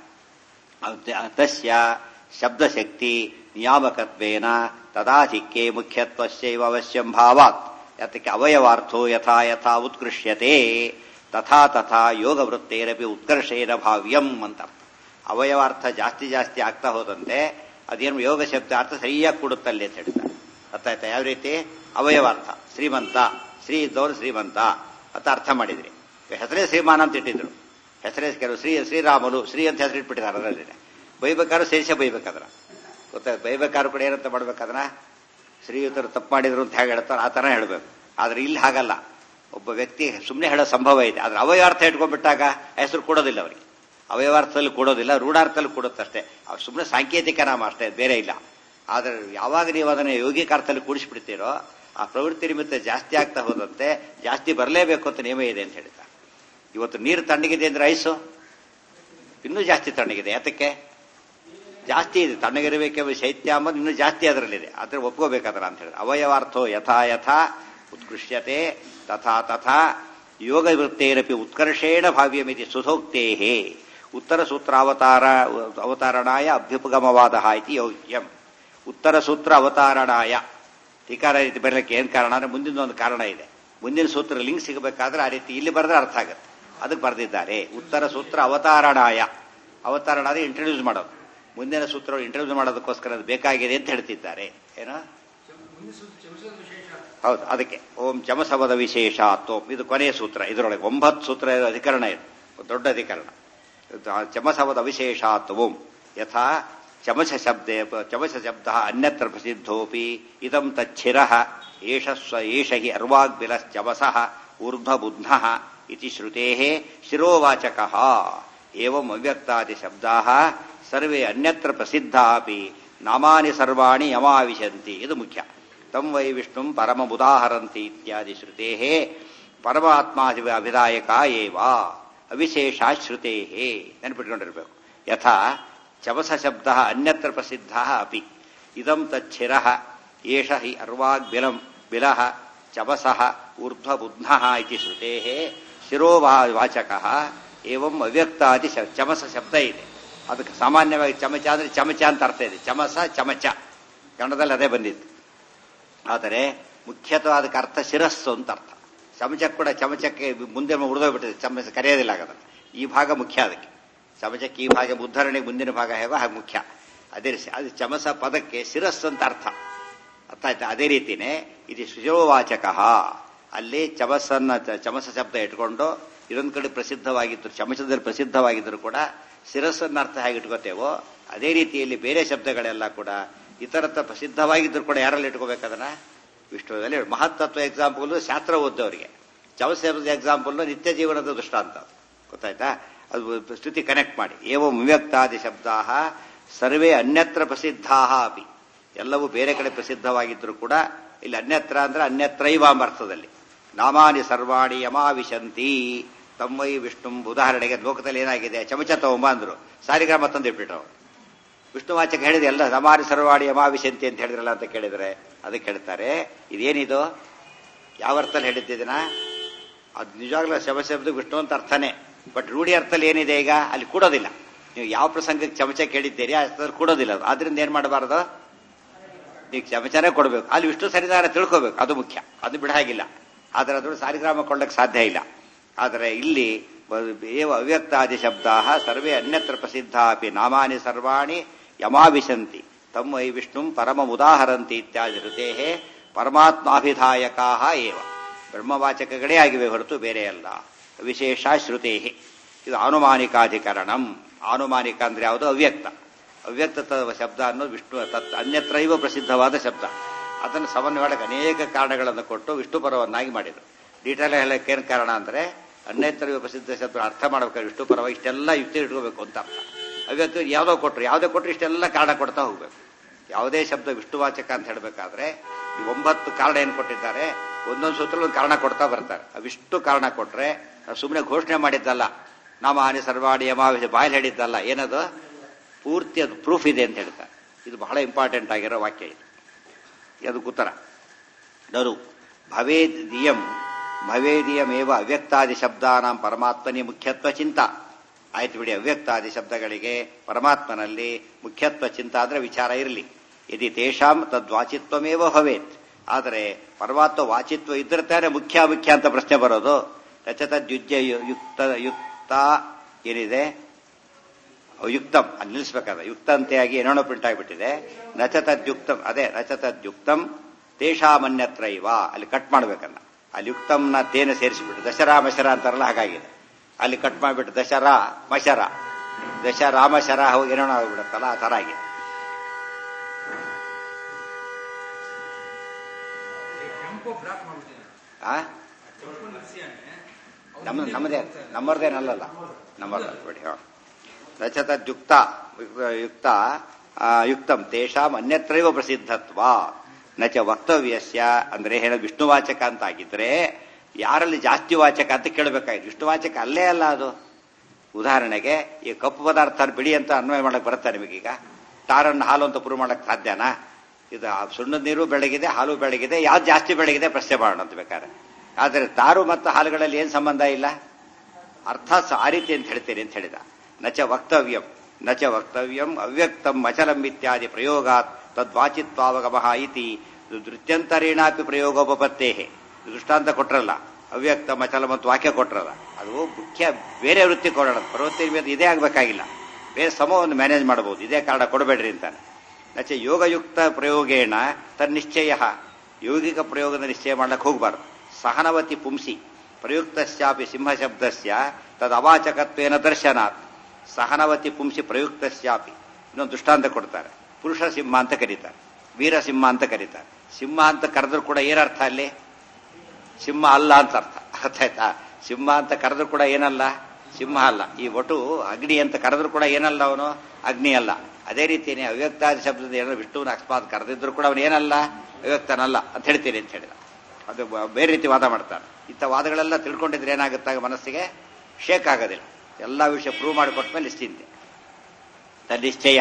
ಅದ್- ತಸ್ಯ ಶಬ್ದಶಕ್ತಿ ನಿಯಾಮಕತ್ವೇನ ತದಾಧಿಕ್ಯೆ ಮುಖ್ಯತ್ವಸ್ಯೈವ ಅವಶ್ಯಂ ಭಾವಾತ್ ಯಾತಕ್ಕೆ ಅವಯವಾರ್ಥೋ ಯಥಾ ಯಥಾ ಉತ್ಕೃಷ್ಯತೆ ತಥಾ ತಥಾ ಯೋಗ ವೃತ್ತೇರಪಿ ಉತ್ಕರ್ಷೇನ ಭಾವ್ಯಂ ಅಂತ ಅವಯವಾರ್ಥ ಜಾಸ್ತಿ ಜಾಸ್ತಿ ಆಗ್ತಾ ಹೋದಂತೆ ಅದೇನು ಯೋಗ ಶಬ್ದ ಅರ್ಥ ಸರಿಯಾಗಿ ಕೊಡುತ್ತಲ್ಲಿ ಅಂತ ಹೇಳ್ತಾರೆ ಅರ್ಥ ಆಯ್ತಾ ಯಾವ ರೀತಿ ಅವಯವಾರ್ಥ ಶ್ರೀಮಂತ ಶ್ರೀ ಇದ್ದವರು ಶ್ರೀಮಂತ ಅಂತ ಅರ್ಥ ಮಾಡಿದ್ರಿ ಹೆಸರೇ ಶ್ರೀಮಾನ್ ಅಂತ ಇಟ್ಟಿದ್ರು ಹೆಸರೇ ಕೆಲವು ಶ್ರೀ ಶ್ರೀರಾಮನು ಶ್ರೀ ಅಂತ ಹೆಸರು ಇಟ್ಬಿಟ್ಟಿದ್ದಾರೆ ಅದರಲ್ಲಿ ಬೈಬೇಕಾದ್ರೂ ಸೇರಿಸೇ ಬೈಬೇಕಾದ್ರ ಗೊತ್ತಾ ಬೈಬೇಕಾದ್ರೂ ಕೂಡ ಏನಂತ ಮಾಡ್ಬೇಕಾದ್ರ ಶ್ರೀಯುತರು ತಪ್ಪು ಮಾಡಿದ್ರು ಅಂತ ಹೇಗೆ ಹೇಳ್ತಾರೆ ಆ ಥರ ಹೇಳಬೇಕು ಆದ್ರೆ ಇಲ್ಲಿ ಹಾಗಲ್ಲ ಒಬ್ಬ ವ್ಯಕ್ತಿ ಸುಮ್ಮನೆ ಹೇಳೋ ಸಂಭವ ಇದೆ ಆದ್ರೆ ಅವಯವಾರ್ಥ ಇಟ್ಕೊಂಡ್ಬಿಟ್ಟಾಗ ಹೆಸರು ಕೊಡೋದಿಲ್ಲ ಅವರಿಗೆ ಅವಯವಾರ್ಥದಲ್ಲಿ ಕೊಡೋದಿಲ್ಲ ರೂಢಾರ್ಥದಲ್ಲಿ ಕೊಡುತ್ತಷ್ಟೇ ಅವ್ರು ಸುಮ್ಮನೆ ಸಾಂಕೇತಿಕ ನಾಮ ಅಷ್ಟೇ ಬೇರೆ ಇಲ್ಲ ಆದ್ರೆ ಯಾವಾಗ ನೀವು ಅದನ್ನ ಯೋಗಿಕ ಅರ್ಥದಲ್ಲಿ ಕೂಡಿಸ್ಬಿಡ್ತೀರೋ ಆ ಪ್ರವೃತ್ತಿ ನಿಮಿತ್ತ ಜಾಸ್ತಿ ಆಗ್ತಾ ಹೋದಂತೆ ಜಾಸ್ತಿ ಬರಲೇಬೇಕು ಅಂತ ನಿಯಮ ಇದೆ ಅಂತ ಹೇಳ್ತಾರೆ ಇವತ್ತು ನೀರು ತಣ್ಣಗಿದೆ ಅಂದ್ರೆ ಐಸು ಇನ್ನೂ ಜಾಸ್ತಿ ತಣ್ಣಗಿದೆ ಯಾತಕ್ಕೆ ಜಾಸ್ತಿ ಇದೆ ತಣ್ಣಗಿರಬೇಕೆಂಬ ಶೈತ್ಯ ಅಂಬದು ಇನ್ನೂ ಜಾಸ್ತಿ ಅದರಲ್ಲಿದೆ ಅದ್ರ ಒಪ್ಕೋಬೇಕಾದ್ರ ಅಂತ ಹೇಳಿ ಅವಯವಾರ್ಥೋ ಯಥಾ ಯಥಾ ಉತ್ಕೃಷ್ಯತೆ ತಥಾ ತಥಾ ಯೋಗ ವೃತ್ತೇರಪಿ ಉತ್ಕರ್ಷೇಣ ಭಾವ್ಯಮಿತಿ ಸುಧೋಕ್ತೇ ಉತ್ತರ ಸೂತ್ರ ಅವತಾರ ಅವತಾರಣಾಯ ಅಭ್ಯುಪಗಮವಾದ ಇತಿ ಯೋಗ್ಯಂ ಉತ್ತರ ಸೂತ್ರ ಅವತಾರಣಾಯ ಟೀಕಾರ ರೀತಿ ಬರಲಿಕ್ಕೆ ಏನ್ ಕಾರಣ ಅಂದ್ರೆ ಮುಂದಿನ ಒಂದು ಕಾರಣ ಇದೆ ಮುಂದಿನ ಸೂತ್ರ ಲಿಂಕ್ ಸಿಗಬೇಕಾದ್ರೆ ಆ ರೀತಿ ಇಲ್ಲಿ ಬರೆದ್ರೆ ಅರ್ಥ ಆಗುತ್ತೆ ಅದಕ್ಕೆ ಬರೆದಿದ್ದಾರೆ ಉತ್ತರ ಸೂತ್ರ ಅವತಾರಣಾಯ ಅವತಾರಣ ಅಂದ್ರೆ ಇಂಟ್ರೊಡ್ಯೂಸ್ ಮಾಡೋದು ಮುಂದಿನ ಸೂತ್ರ ಇಂಟ್ರೊಡ್ಯೂಸ್ ಮಾಡೋದಕ್ಕೋಸ್ಕರ ಅದು ಬೇಕಾಗಿದೆ ಅಂತ ಹೇಳ್ತಿದ್ದಾರೆ ಏನೋ ಮುಂದೆ ಸೂತ್ರ ಚಮಸದ ವಿಶೇಷ ಹೌದು ಅದಕ್ಕೆ ಓಂ ಚಮಸವದ ವಿಶೇಷ ಓಂ ಇದು ಕೊನೆಯ ಸೂತ್ರ ಇದರೊಳಗೆ ಒಂಬತ್ತು ಸೂತ್ರ ಇರೋ ಅಧಿಕರಣ ಇದು ಒಂದು ದೊಡ್ಡ ಅಧಿಕರಣ ಇದು ಆ ಚಮಸವದ ವಿಶೇಷ ಓಂ ಯಥಾ ಚಮಸ ಶಬ್ದ ಚಮಸ ಶಬ್ದ ಅನ್ಯತ್ರ ಪ್ರಸಿದ್ಧೋಪಿ ಇದಂ ತಚ್ಛಿರ ಏಷ ಸ್ವ ಏಷ ಹಿ ಅರ್ವಾಗ್ಬಿಲಶ್ಚಮಸ ಊರ್ಧ್ವಬುಧ್ನ ಇತಿ ಶ್ರುತೆ ಶಿರೋವಾಚಕ ಏವಂ ಅವ್ಯಕ್ತಾದಿ ಶಬ್ದಾ ಸರ್ವೇ ಅನ್ಯತ್ರ ಪ್ರಸಿದ್ಧ ಅಪಿ ನಾಮಾನಿ ಸರ್ವಾಣಿ ಯಮಾವಿಶಂತಿ ಇದು ಮುಖ್ಯ ತಂ ವೈ ವಿಷ್ಣು ಪರಮ ಉದಾಹರಂತಿ ಇತ್ಯಾದಿ ಶ್ರುತೆ ಪರಮಾತ್ಮಾಧಿ ಅಭಿದಾಯಕ ಏವ ಅವಿಶೇಷ ಶ್ರುತೆ ನೆನಪಿಟ್ಕೊಂಡಿರ್ಬೇಕು ಯಥಾ ಚಮಸ ಶಬ್ದ ಅನ್ಯತ್ರ ಪ್ರಸಿದ್ಧ ಅಪಿ ಇದಂ ತಚ್ಛಿರ ಏಷ ಹಿ ಅರ್ವಾಗ್ ಬಿಲಂ ಬಿಲಃ ಚಮಸಃ ಊರ್ಧ್ವಬುಧ್ನ ಇತಿ ಶ್ರುತೆ ಶಿರೋವಾಚಕ ಏವಂ ಅವ್ಯಕ್ತಾದಿ ಶ- ಚಮಸ ಶಬ್ದ ಇದೆ ಅದಕ್ಕೆ ಸಾಮಾನ್ಯವಾಗಿ ಚಮಚ ಅಂದ್ರೆ ಚಮಚ ಅಂತ ಅರ್ಥ ಇದೆ ಚಮಸ ಚಮಚ ಕನ್ನಡದಲ್ಲಿ ಅದೇ ಬಂದಿತ್ತು ಆದರೆ ಮುಖ್ಯತ್ವ ಅದಕ್ಕೆ ಅರ್ಥ ಶಿರಸ್ಸು ಅಂತ ಅರ್ಥ ಚಮಚಕ್ಕೆ ಕೂಡ ಚಮಚಕ್ಕೆ ಮುಂದೆ ಉಳಿದೋಗ್ಬಿಟ್ಟಿದೆ ಚಮಚ ಕರೆಯೋದಿಲ್ಲ ಆಗದ ಈ ಭಾಗ ಮುಖ್ಯ ಅದಕ್ಕೆ ಚಮಚಕ್ಕೆ ಈ ಭಾಗ ಉದ್ಧರಣೆಗೆ ಮುಂದಿನ ಭಾಗ ಹೇಗೋ ಹಾಗೆ ಮುಖ್ಯ ಅದೇ ರೀತಿ ಅದು ಚಮಸ ಪದಕ್ಕೆ ಶಿರಸ್ಸು ಅಂತ ಅರ್ಥ ಅರ್ಥ ಆಯ್ತಾ ಅದೇ ರೀತಿನೇ ಇದು ಶಿರೋವಾಚಕ ಅಲ್ಲಿ ಚಮಸನ್ನ ಚಮಸ ಶಬ್ದ ಇಟ್ಕೊಂಡು ಇದೊಂದು ಕಡೆ ಪ್ರಸಿದ್ಧವಾಗಿದ್ರು ಚಮಚದಲ್ಲಿ ಪ್ರಸಿದ್ಧವಾಗಿದ್ರು ಕೂಡ ಶಿರಸ್ಸನ್ನ ಅರ್ಥ ಹೇಗೆ ಇಟ್ಕೋತೇವೋ ಅದೇ ರೀತಿಯಲ್ಲಿ ಬೇರೆ ಶಬ್ದಗಳೆಲ್ಲ ಕೂಡ ಇತರತ್ರ ಪ್ರಸಿದ್ಧವಾಗಿದ್ರು ಕೂಡ ಯಾರಲ್ಲಿ ಇಟ್ಕೋಬೇಕದನ್ನ ವಿಷ್ಣುದಲ್ಲಿ ಮಹತ್ತತ್ವ ಎಕ್ಸಾಂಪಲ್ ಶಾಸ್ತ್ರ ಓದ್ದವರಿಗೆ ಚಮಸ ಶಬ್ದದ ಎಕ್ಸಾಂಪಲ್ ನಿತ್ಯ ಜೀವನದ ದೃಷ್ಟಾಂತ ಗೊತ್ತಾಯ್ತಾ ಅದು ಸ್ತುತಿ ಕನೆಕ್ಟ್ ಮಾಡಿ ಏವಂ ವಿವ್ಯಕ್ತಾದಿ ಶಬ್ದಾ ಸರ್ವೇ ಅನ್ಯತ್ರ ಪ್ರಸಿದ್ಧಾ ಅಪಿ ಎಲ್ಲವೂ ಬೇರೆ ಕಡೆ ಪ್ರಸಿದ್ಧವಾಗಿದ್ದರೂ ಕೂಡ ಇಲ್ಲಿ ಅನ್ಯತ್ರ ಅಂದ್ರೆ ಅನ್ಯತ್ರೈವ ಎಂಬ ಅರ್ಥದಲ್ಲಿ ನಾಮಾನಿ ಸರ್ವಾಣಿ ಯಮಾವಿಶಂತಿ ತಮ್ಮೈ ವಿಷ್ಣು ಉದಾಹರಣೆಗೆ ಲೋಕದಲ್ಲಿ ಏನಾಗಿದೆ ಚಮಚ ತಗೊಂಬ ಅಂದ್ರು ಸಾರಿಗ್ರಾಮ ತಂದಿಟ್ಬಿಟ್ಟು ವಿಷ್ಣುವಾಚಕ ಹೇಳಿದೆ ಎಲ್ಲ ನಮಾರಿ ಸರ್ವಾಣಿ ಯಮಾವಿಶಂತಿ ಅಂತ ಹೇಳಿದ್ರಲ್ಲ ಅಂತ ಕೇಳಿದ್ರೆ ಅದಕ್ಕೆ ಹೇಳ್ತಾರೆ ಇದೇನಿದು ಯಾವ ಅರ್ಥದಲ್ಲಿ ಹೇಳಿದ್ದಿದನ ಅದು ನಿಜವಾಗ್ಲೂ ಶಬ್ದ ವಿಷ್ಣು ಅಂತ ಅರ್ಥನೇ ಬಟ್ ರೂಢಿ ಅರ್ಥದಲ್ಲಿ ಏನಿದೆ ಈಗ ಅಲ್ಲಿ ಕೂಡೋದಿಲ್ಲ ನೀವು ಯಾವ ಪ್ರಸಂಗಕ್ಕೆ ಚಮಚ ಕೇಳಿದ್ದೀರಿ ಆ ಅರ್ಥದಲ್ಲಿ ಕೂಡೋದಿಲ್ಲ ಅದು ಆದ್ರಿಂದ ಏನ್ ಮಾಡಬಾರದು ನೀವು ಚಮಚನೇ ಕೊಡಬೇಕು ಅಲ್ಲಿ ವಿಷ್ಣು ಸರಿದಾರ ತಿಳ್ಕೋಬೇಕು ಅದು ಮುಖ್ಯ ಅದು ಬಿಡ ಹಾಗಿಲ್ಲ ಆದ್ರೆ ಅದ್ರ ಸಾರಿಗ್ರಾಮ ಕೊಳ್ಳಕ್ಕೆ ಸಾಧ್ಯ ಇಲ್ಲ ಆದರೆ ಇಲ್ಲಿ ಏವ ಅವ್ಯಕ್ತಾದಿ ಶಬ್ದ ಸರ್ವೇ ಅನ್ಯತ್ರ ಪ್ರಸಿದ್ಧ ಅಪಿ ನಾಮಾನಿ ಸರ್ವಾಣಿ ಯಮಾವಿಶಂತಿ ತಮ್ಮ ಈ ವಿಷ್ಣು ಪರಮ ಉದಾಹರಂತಿ ಇತ್ಯಾದಿ ಋತೇ ಪರಮಾತ್ಮಾಭಿಧಾಯಕಾ ಏವ ಬ್ರಹ್ಮವಾಚಕಗಳೇ ಆಗಿವೆ ಹೊರತು ಬೇರೆ ಅಲ್ಲ ವಿಶೇಷ ಶ್ರುತೇ ಇದು ಆನುಮಾನಿಕಾಧಿಕರಣಂ ಆನುಮಾನಿಕ ಅಂದ್ರೆ ಯಾವುದು ಅವ್ಯಕ್ತ ಅವ್ಯಕ್ತ ಶಬ್ದ ಅನ್ನೋದು ವಿಷ್ಣು ತತ್ ಅನ್ಯತ್ರೈವ ಪ್ರಸಿದ್ಧವಾದ ಶಬ್ದ ಅದನ್ನು ಸಮನ್ವಯಕ್ಕೆ ಅನೇಕ ಕಾರಣಗಳನ್ನು ಕೊಟ್ಟು ವಿಷ್ಣು ಪರವನ್ನಾಗಿ ಮಾಡಿದರು ಡೀಟೇಲ್ ಹೇಳಕ್ಕೆ ಏನು ಕಾರಣ ಅಂದ್ರೆ ಅನ್ಯತ್ರೈವ ಪ್ರಸಿದ್ಧ ಶಬ್ದ ಅರ್ಥ ಮಾಡ್ಬೇಕಾದ್ರೆ ವಿಷ್ಣು ಪರವ ಇಷ್ಟೆಲ್ಲ ಯುಕ್ತಿ ಇಟ್ಕೋಬೇಕು ಅಂತ ಅರ್ಥ ಅವ್ಯಕ್ತ ಯಾವುದೋ ಕೊಟ್ಟರು ಯಾವುದೇ ಕೊಟ್ಟರು ಇಷ್ಟೆಲ್ಲ ಕಾರಣ ಕೊಡ್ತಾ ಹೋಗ್ಬೇಕು ಯಾವುದೇ ಶಬ್ದ ವಿಷ್ಣುವಾಚಕ ಅಂತ ಹೇಳಬೇಕಾದ್ರೆ ಈ ಒಂಬತ್ತು ಕಾರಣ ಏನು ಕೊಟ್ಟಿದ್ದಾರೆ ಒಂದೊಂದು ಸೂತ್ರ ಒಂದು ಕಾರಣ ಕೊಡ್ತಾ ಬರ್ತಾರೆ ಅವಿಷ್ಟು ಕಾರಣ ಕೊಟ್ರೆ ಸುಮ್ಮನೆ ಘೋಷಣೆ ಮಾಡಿದ್ದಲ್ಲ ನಾಮ ಹಾನಿ ಸರ್ವಾಣಿ ಯಮಾವಿಷ ಬಾಯಲ್ಲಿ ಹೇಳಿದ್ದಲ್ಲ ಏನದು ಪೂರ್ತಿ ಅದು ಪ್ರೂಫ್ ಇದೆ ಅಂತ ಹೇಳ್ತಾರೆ ಇದು ಬಹಳ ಇಂಪಾರ್ಟೆಂಟ್ ಆಗಿರೋ ವಾಕ್ಯ ಇದು ಅದಕ್ಕೆ ಉತ್ತರ ನರು ಭವೇದಿಯಂ ಭವೇದಿಯಮೇವ ಅವ್ಯಕ್ತಾದಿ ಶಬ್ದಾನಾಂ ಪರಮಾತ್ಮನಿ ಮುಖ್ಯತ್ವ ಚಿಂತ ಆಯ್ತು ಬಿಡಿ ಅವ್ಯಕ್ತಾದಿ ಶಬ್ದಗಳಿಗೆ ಪರಮಾತ್ಮನಲ್ಲಿ ಮುಖ್ಯತ್ವ ಚಿಂತ ಅಂದ್ರೆ ವಿಚಾರ ಇರಲಿ ಯದಿ ತೇಷಾಂ ತದ್ವಾಚಿತ್ವಮೇವ ಭವೇತ್ ಆದರೆ ಪರಮಾತ್ಮ ವಾಚಿತ್ವ ಇದ್ರೆ ತಾನೇ ಮುಖ್ಯ ಮುಖ್ಯ ಅಂತ ಪ್ರಶ್ನೆ ಬರೋದು ರಚತದ್ಯುಜ್ಯ ಯುಕ್ತ ಯುಕ್ತ ಏನಿದೆ ಯುಕ್ತಂ ಅಲ್ಲಿ ನಿಲ್ಲಿಸ್ಬೇಕಾದ ಯುಕ್ತಂತೆಯಾಗಿ ಏನೇನೋ ಪ್ರಿಂಟ್ ಆಗಿಬಿಟ್ಟಿದೆ ನಚತದ್ಯುಕ್ತಂ ಅದೇ ನಚತದ್ಯುಕ್ತಂ ತೇಷಾಮನ್ಯತ್ರ ಇವ ಅಲ್ಲಿ ಕಟ್ ಮಾಡ್ಬೇಕನ್ನ ಅಲ್ಲಿ ಯುಕ್ತಂನ ತೇನ ಸೇರಿಸಿಬಿಟ್ಟು ದಶರಾ ಮಶರ ಅಂತಾರಲ್ಲ ಹಾಗಾಗಿದೆ ಅಲ್ಲಿ ಕಟ್ ಮಾಡಿಬಿಟ್ಟು ದಶರಾ ಮಶರ ದಶರಾಮಶರ ಹೋಗಿ ಏನೇನೋ ಆಗ್ಬಿಡುತ್ತಲ್ಲ ಆ ತರ ಆಗಿದೆ ಟೆಂಪೋ ಬ್ಲಾಕ್ ಮಾಡ್ಬಿಟ್ಟಿದೆ ಆ ಟೆಂಪೋ ನಿಲ್ಸಿಯಾನೆ ನಮ್ಮ ನಮ್ಮದೇ ನಮ್ಮದೇನಲ್ಲ ನಮ್ಮಲ್ಲ ಬಿಡಿ ಹಾ ರಚತದ್ಯುಕ್ತ ಯುಕ್ತ ಆ, ಯುಕ್ತಂ ತೇಷಾಂ ಅನ್ಯತ್ರೈವ ಪ್ರಸಿದ್ಧತ್ವ ನಚ ವಕ್ತವ್ಯಸ್ಯ ಅಂದ್ರೆ ಹೇಳ ವಿಷ್ಣುವಾಚಕ ಅಂತ ಆಗಿದ್ರೆ ಯಾರಲ್ಲಿ ಜಾಸ್ತಿ ವಾಚಕ ಅಂತ ಕೇಳಬೇಕಾಗಿತ್ತು ವಿಷ್ಣುವಾಚಕ ಅಲ್ಲೇ ಅಲ್ಲ ಅದು ಉದಾಹರಣೆಗೆ ಈ ಕಪ್ಪು ಪದಾರ್ಥ ಬಿಡಿ ಅಂತ ಅನ್ವಯ ಮಾಡಕ್ ಬರುತ್ತೆ ನಿಮಗೀಗ ಟಾರನ್ನು ಹಾಲು ಅಂತ ಪ್ರೂವ್ ಮಾಡಕ್ ಸಾಧ್ಯನಾ ಇದು ಆ ಸುಣ್ಣದ ನೀರು ಬೆಳಗಿದೆ ಹಾಲು ಬೆಳಗಿದೆ ಯಾವ್ದು ಜಾಸ್ತಿ ಬೆಳಗಿದೆ ಪ್ರಶ್ನೆ ಮಾಡೋಣ ಅಂತ ಬೇಕಾದ್ರೆ ಆದರೆ ತಾರು ಮತ್ತು ಹಾಲುಗಳಲ್ಲಿ ಏನ್ ಸಂಬಂಧ ಇಲ್ಲ ಅರ್ಥ ಸ- ಆ ರೀತಿ ಅಂತ ಹೇಳ್ತೇನೆ ಅಂತ ಹೇಳಿದ ನಚ ವಕ್ತವ್ಯಂ ನಚ ವಕ್ತವ್ಯಂ ಅವ್ಯಕ್ತಂ ಅಚಲಂ ಇತ್ಯಾದಿ ಪ್ರಯೋಗಾತ್ ತದ್ವಾಚಿತ್ವಾವಗಮಃ ಇತಿ ಧೃತ್ಯಂತರೇಣಾಪಿ ಪ್ರಯೋಗೋಪತ್ತೇ ದೃಷ್ಟಾಂತ ಕೊಟ್ರಲ್ಲ ಅವ್ಯಕ್ತ ಅಚಲ ಮತ್ತು ವಾಕ್ಯ ಕೊಟ್ರಲ್ಲ ಅದು ಮುಖ್ಯ ಬೇರೆ ವೃತ್ತಿ ಕೊಡೋಣ ಪ್ರವೃತ್ತಿ ಮೇಲೆ ಇದೇ ಆಗ್ಬೇಕಾಗಿಲ್ಲ ಬೇರೆ ಸಮವನ್ನು ಮ್ಯಾನೇಜ್ ಮಾಡಬಹುದು ಇದೇ ಕಾರಣ ಕೊಡಬೇಡ್ರಿ ಅಂತಾನೆ ನಚ ಯೋಗಯುಕ್ತ ಪ್ರಯೋಗೇಣ ತನ್ನಿಶ್ಚಯ ಯೋಗಿಕ ಪ್ರಯೋಗದ ನಿಶ್ಚಯ ಮಾಡಕ್ಕೆ ಹೋಗಬಾರ್ದು ಸಹನವತಿ ಪುಂಸಿ ಪ್ರಯುಕ್ತಸ್ಯಾಪಿ ಸಿಂಹಶಬ್ದಸ್ಯ ತದವಾಚಕತ್ವೇನ ದರ್ಶನಾತ್ ಸಹನವತಿ ಪುಂಸಿ ಪ್ರಯುಕ್ತಸ್ಯಾಪಿ ಇನ್ನೊಂದು ದೃಷ್ಟಾಂತ ಕೊಡ್ತಾರೆ ಪುರುಷ ಸಿಂಹ ಅಂತ ಕರೀತಾರೆ ವೀರ ಸಿಂಹ ಅಂತ ಕರೀತಾರೆ ಸಿಂಹ ಅಂತ ಕರೆದ್ರು ಕೂಡ ಏನರ್ಥ ಅಲ್ಲಿ ಸಿಂಹ ಅಲ್ಲ ಅಂತ ಅರ್ಥ ಅರ್ಥ ಆಯ್ತಾ ಸಿಂಹ ಅಂತ ಕರೆದ್ರು ಕೂಡ ಏನಲ್ಲ ಸಿಂಹ ಅಲ್ಲ ಈ ಒಟು ಅಗ್ನಿ ಅಂತ ಕರೆದ್ರು ಕೂಡ ಏನಲ್ಲ ಅವನು ಅಗ್ನಿ ಅಲ್ಲ ಅದೇ ರೀತಿಯೇ ಅವ್ಯಕ್ತಾದಿ ಶಬ್ದದ ಏನೋ ವಿಷ್ಣುವಿನ ಅಕಸ್ಮಾತ್ ಕರೆದಿದ್ರು ಕೂಡ ಅವನು ಏನಲ್ಲ ಅವ್ಯಕ್ತನಲ್ಲ ಅಂತ ಹೇಳ್ತೀನಿ ಅಂತ ಹೇಳಿದ ಅದು ಬ- ಬೇರೆ ರೀತಿ ವಾದ ಮಾಡ್ತಾರೆ ಇಂಥ ವಾದಗಳೆಲ್ಲ ತಿಳ್ಕೊಂಡಿದ್ರೆ ಏನಾಗುತ್ತಾಗ ಮನಸ್ಸಿಗೆ ಶೇಕ್ ಆಗೋದಿಲ್ಲ ಎಲ್ಲ ವಿಷಯ ಪ್ರೂವ್ ಮಾಡಿಕೊಟ್ಮೇಲೆ ನಿಶ್ಚಿಂತೆ ತನ್ನಿಶ್ಚಯ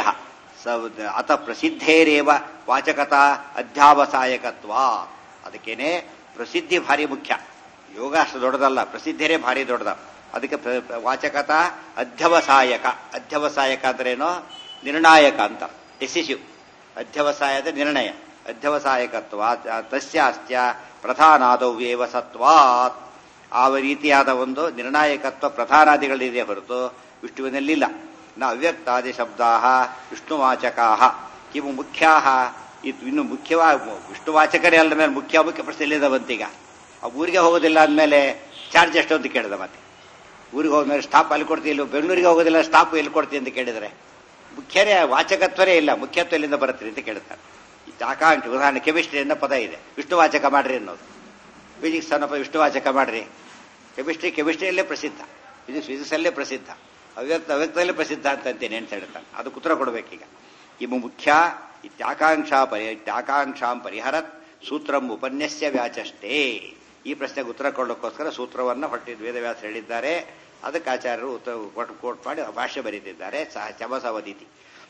ಸ- ಅತ ಪ್ರಸಿದ್ಧೇರೇವ ವಾಚಕತಾ ಅಧ್ಯಾವಸಾಯಕತ್ವ ಅದಕ್ಕೇನೆ ಪ್ರಸಿದ್ಧಿ ಭಾರಿ ಮುಖ್ಯ ಯೋಗ ಅಷ್ಟು ದೊಡ್ಡದಲ್ಲ ಪ್ರಸಿದ್ಧರೇ ಭಾರಿ ದೊಡ್ಡದ ಅದಕ್ಕೆ ಪ್ರ- ಪ್ರ- ವಾಚಕತಾ ಅಧ್ಯವಸಾಯಕ ಅಧ್ಯವಸಾಯಕ ಅಂದ್ರೇನು ನಿರ್ಣಾಯಕ ಅಂತ ಡಿಸಿಸಿವ್ ಅಧ್ಯವಸಾಯದ ನಿರ್ಣಯ ಅಧ್ಯವಸಾಯಕತ್ವ ತಸ್ಯಾಸ್ತ್ಯ ಪ್ರಧಾನಾದವ್ಯೇವ ಸತ್ವಾತ್ ಆ ರೀತಿಯಾದ ಒಂದು ನಿರ್ಣಾಯಕತ್ವ ಪ್ರಧಾನಾದಿಗಳಿದೆ ಹೊರತು ವಿಷ್ಣುವಿನಲ್ಲಿಲ್ಲ ನ ಅವ್ಯಕ್ತಾದಿ ಶಬ್ದಾ ವಿಷ್ಣುವಾಚಕಾ ಕಿಮು ಮುಖ್ಯಾ ಇದು ಇನ್ನು ಮುಖ್ಯವಾಗಿ ವಿಷ್ಣುವಾಚಕರೇ ಅಲ್ಲ ಮೇಲೆ ಮುಖ್ಯ ಮುಖ್ಯ ಪ್ರಶ್ನೆ ಎಲ್ಲಿದೆ ಬಂತೀಗ ಆ ಊರಿಗೆ ಹೋಗೋದಿಲ್ಲ ಅಂದಮೇಲೆ ಚಾರ್ಜ್ ಎಷ್ಟು ಅಂತ ಕೇಳಿದ ಮತ್ತೆ ಊರಿಗೆ ಹೋದ್ಮೇಲೆ ಸ್ಟಾಪ್ ಅಲ್ಲಿ ಕೊಡ್ತೀವಿ ಇಲ್ಲಿ ಬೆಂಗಳೂರಿಗೆ ಹೋಗೋದಿಲ್ಲ ಸ್ಟಾಪ್ ಎಲ್ಲಿ ಕೊಡ್ತೀವಿ ಅಂತ ಕೇಳಿದರೆ ಮುಖ್ಯರೇ ವಾಚಕತ್ವರೇ ಇಲ್ಲ ಮುಖ್ಯತ್ವ ಎಲ್ಲಿಂದ ಬರುತ್ತೆ ಅಂತ ಕೇಳ್ತಾರೆ ಈ ಆಕಾಂಕ್ಷಿ ಉದಾಹರಣೆ ಕೆಮಿಸ್ಟ್ರಿ ಅನ್ನೋ ಪದ ಇದೆ ವಿಷ್ಣುವಾಚಕ ಮಾಡ್ರಿ ಅನ್ನೋದು ಫಿಸಿಕ್ಸ್ ಅನ್ನೋ ಪದ ವಿಷ್ಣುವಾಚಕ ಮಾಡ್ರಿ ಕೆಮಿಸ್ಟ್ರಿ ಕೆಮಿಸ್ಟ್ರಿಯಲ್ಲೇ ಪ್ರಸಿದ್ಧ ಫಿಸಿಕ್ಸ್ ಫಿಸಿಕ್ಸಲ್ಲೇ ಪ್ರಸಿದ್ಧ ಅವ್ಯಕ್ತ ಅವ್ಯಕ್ತದಲ್ಲೇ ಪ್ರಸಿದ್ಧ ಅಂತಂತೇನೆ ಅಂತ ಹೇಳ್ತಾನೆ ಅದಕ್ಕೆ ಉತ್ತರ ಕೊಡಬೇಕೀಗ ಇವು ಮುಖ್ಯ ಇತ್ಯಾಕಾಂಕ್ಷಾ ಪರಿ ಇತ್ಯಾಕಾಂಕ್ಷಾಂ ಪರಿಹರತ್ ಸೂತ್ರಂ ಉಪನ್ಯಸ್ಯ ವ್ಯಾಚಷ್ಟೇ ಈ ಪ್ರಶ್ನೆಗೆ ಉತ್ತರ ಕೊಡೋಕ್ಕೋಸ್ಕರ ಸೂತ್ರವನ್ನು ಹೊಟ್ಟಿದ ವೇದವ್ಯಾಸ ಹೇಳಿದ್ದಾರೆ ಅದಕ್ಕೆ ಆಚಾರ್ಯರು ಉತ್ತರ ಕೊಟ್ಟು ಕೋಟ್ ಮಾಡಿ ಭಾಷ್ಯ ಬರೀತಿದ್ದಾರೆ ಸಹ ಚಮಸವದಿತಿ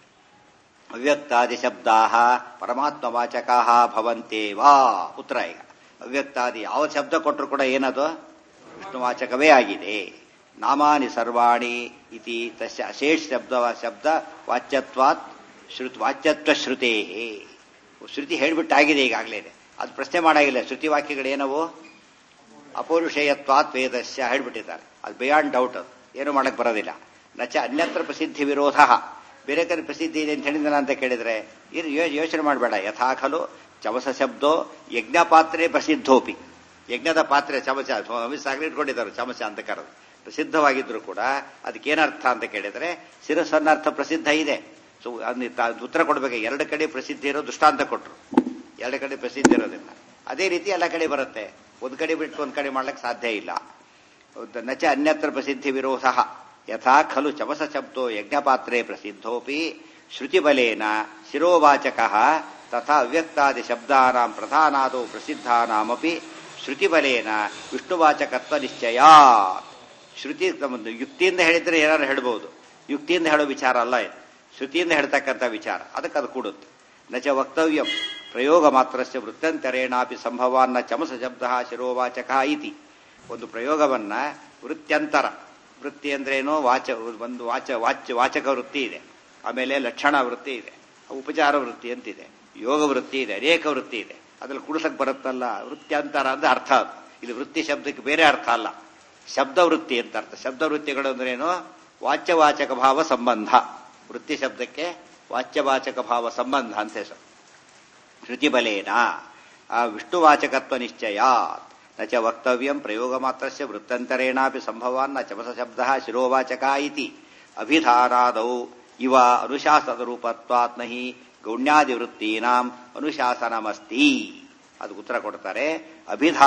ಅವ್ಯಕ್ತಾದಿ ಶಬ್ದಾ ಪರಮಾತ್ಮವಾಚಕಾ ಭವಂತೇವಾ ಉತ್ತರ ಈಗ ಅವ್ಯಕ್ತಾದಿ ಯಾವ ಶಬ್ದ ಕೊಟ್ಟರು ಕೂಡ ಏನದು ವಿಷ್ಣುವಾಚಕವೇ ಆಗಿದೆ ನಾಮಾನಿ ಸರ್ವಾಣಿ ಇತಿ ತಸ್ಯ ಅಶೇಷ ಶಬ್ದ ಶಬ್ದ ವಾಚ್ಯತ್ವಾತ್ ಶ್ರುತ್ ವಾಚ್ಯತ್ವ ಶ್ರುತೇ ಶ್ರುತಿ ಹೇಳಿಬಿಟ್ಟಾಗಿದೆ ಈಗಾಗಲೇ ಅದು ಪ್ರಶ್ನೆ ಮಾಡಾಗಿಲ್ಲ ಶ್ರುತಿ ವಾಕ್ಯಗಳೇನವು ಅಪೌರುಷೇಯತ್ವಾತ್ ವೇದಸ್ಯ ಹೇಳ್ಬಿಟ್ಟಿದ್ದಾರೆ ಅದು ಬಿಯಾಂಡ್ ಡೌಟ್ ಅದು ಏನು ಮಾಡಕ್ ಬರೋದಿಲ್ಲ ನಚ ಅನ್ಯತ್ರ ಪ್ರಸಿದ್ಧಿ ವಿರೋಧ ಬೇರೆ ಕಡೆ ಪ್ರಸಿದ್ಧಿ ಇದೆ ಅಂತ ಹೇಳಿದ್ನಲ್ಲ ಅಂತ ಕೇಳಿದ್ರೆ ಇದು ಯೋ- ಯೋಚನೆ ಮಾಡಬೇಡ ಯಥಾ ಖಲು ಚಮಸ ಶಬ್ದೋ ಯಜ್ಞ ಪಾತ್ರೆ ಪ್ರಸಿದ್ಧೋಪಿ ಯಜ್ಞದ ಪಾತ್ರೆ ಚಮಚ ಸಾಗಲಿ ಇಟ್ಕೊಂಡಿದ್ದಾರೆ ಚಮಚ ಅಂತ ಕರೆದು ಪ್ರಸಿದ್ಧವಾಗಿದ್ರು ಕೂಡ ಅದಕ್ಕೇನರ್ಥ ಅಂತ ಕೇಳಿದ್ರೆ ಶಿರಸ್ಸನ್ನರ್ಥ ಪ್ರಸಿದ್ಧ ಇದೆ ಸೊ ಅದನ್ನ ತ- ಉತ್ತರ ಕೊಡ್ಬೇಕು ಎರಡು ಕಡೆ ಪ್ರಸಿದ್ಧಿ ಇರೋ ದೃಷ್ಟಾಂತ ಕೊಟ್ರು ಎರಡು ಕಡೆ ಪ್ರಸಿದ್ಧಿ ಇರೋದಿಲ್ಲ ಅದೇ ರೀತಿ ಎಲ್ಲ ಕಡೆ ಬರುತ್ತೆ ಒಂದ್ ಕಡೆ ಬಿಟ್ಟು ಒಂದ್ ಕಡೆ ಮಾಡ್ಲಿಕ್ಕೆ ಸಾಧ್ಯ ಇಲ್ಲ ನಚ ಅನ್ಯತ್ರ ಪ್ರಸಿದ್ಧಿ ವಿರೋಧ ಯಥಾ ಖಲು ಚಮಸ ಶಬ್ದೋ ಯಜ್ಞಪಾತ್ರೆ ಪ್ರಸಿದ್ಧೋಪಿ ಶ್ರುತಿಬಲೇನ ಶಿರೋವಾಚಕ ತಥಾ ಅವ್ಯಕ್ತಾದಿ ಶಬ್ದಾನಾಂ ಪ್ರಧಾನಾದೋ ಪ್ರಸಿದ್ಧಾನಾಮಪಿ ಶ್ರುತಿಬಲೇನ ವಿಷ್ಣುವಾಚಕತ್ವ ನಿಶ್ಚಯಾತ್ ಶ್ರುತಿ ತಮ್ಮದು ಯುಕ್ತಿಯಿಂದ ಹೇಳಿದ್ರೆ ಏನಾದ್ರು ಹೇಳ್ಬೋದು ಯುಕ್ತಿಯಿಂದ ಹೇಳೋ ವಿಚಾರ ಅಲ್ಲ ಇದು ಶ್ರುತಿಯಿಂದ ಹೇಳ್ತಕ್ಕಂಥ ವಿಚಾರ ಅದಕ್ಕೆ ಅದು ಕೂಡುತ್ತೆ ನಚ ವಕ್ತವ್ಯಂ ಪ್ರಯೋಗ ಮಾತ್ರಸ್ಯ ವೃತ್ತಂತರೇಣಾಪಿ ಸಂಭವಾನ್ನ ಚಮಸ ಶಬ್ದ ಶಿರೋವಾಚಕ ಇತಿ ಒಂದು ಪ್ರಯೋಗವನ್ನ ವೃತ್ಯಂತರ ವೃತ್ತಿ ಅಂದ್ರೇನು ವಾಚ ಒಂದು ವಾಚ ವಾಚ್ಯ ವಾಚಕ ವೃತ್ತಿ ಇದೆ ಆಮೇಲೆ ಲಕ್ಷಣ ವೃತ್ತಿ ಇದೆ ಉಪಚಾರ ವೃತ್ತಿ ಅಂತಿದೆ ಯೋಗ ವೃತ್ತಿ ಇದೆ ಅನೇಕ ವೃತ್ತಿ ಇದೆ ಅದ್ರಲ್ಲಿ ಕುಡಿಸಕ್ ಬರುತ್ತಲ್ಲ ವೃತ್ಯಂತರ ಅಂದ್ರೆ ಅರ್ಥ ಅದು ಇಲ್ಲಿ ವೃತ್ತಿ ಶಬ್ದಕ್ಕೆ ಬೇರೆ ಅರ್ಥ ಅಲ್ಲ ಶಬ್ದ ವೃತ್ತಿ ಅಂತ ಅರ್ಥ ಶಬ್ದ ವೃತ್ತಿಗಳು ಅಂದ್ರೇನು ವಾಚ್ಯವಾಚಕ ಭಾವ ಸಂಬಂಧ ವೃತ್ತಿ ಶಬ್ದಕ್ಕೆ ವಾಚ್ಯವಾಚಕ ಭಾವ ಸಂಬಂಧ ಅಂತ ಹೆಸರು ಶ್ರುತಿಬಲೇನ ಆ ವಿಷ್ಣುವಾಚಕತ್ವ ನಿಶ್ಚಯಾತ್ ನ ಚ ವಕ್ತವ್ಯಂ ಪ್ರಯೋಗ ಮಾತ್ರಸ್ಯ ವೃತ್ತಂತರೇಣಾಪಿ ಸಂಭವಾನ್ ನ ಚಮಸ ಶಬ್ದ ಶಿರೋವಾಚಕ ಇತಿ ಅಭಿಧಾನಾದೌ ಇವ ಅನುಶಾಸನ ರೂಪತ್ವಾತ್ ನಹಿ ಗೌಣ್ಯಾದಿವೃತ್ತೀನಾಂ ಅನುಶಾಸನಮಸ್ತಿ ಅದು ಉತ್ತರ ಕೊಡ್ತಾರೆ ಅಭಿಧಾ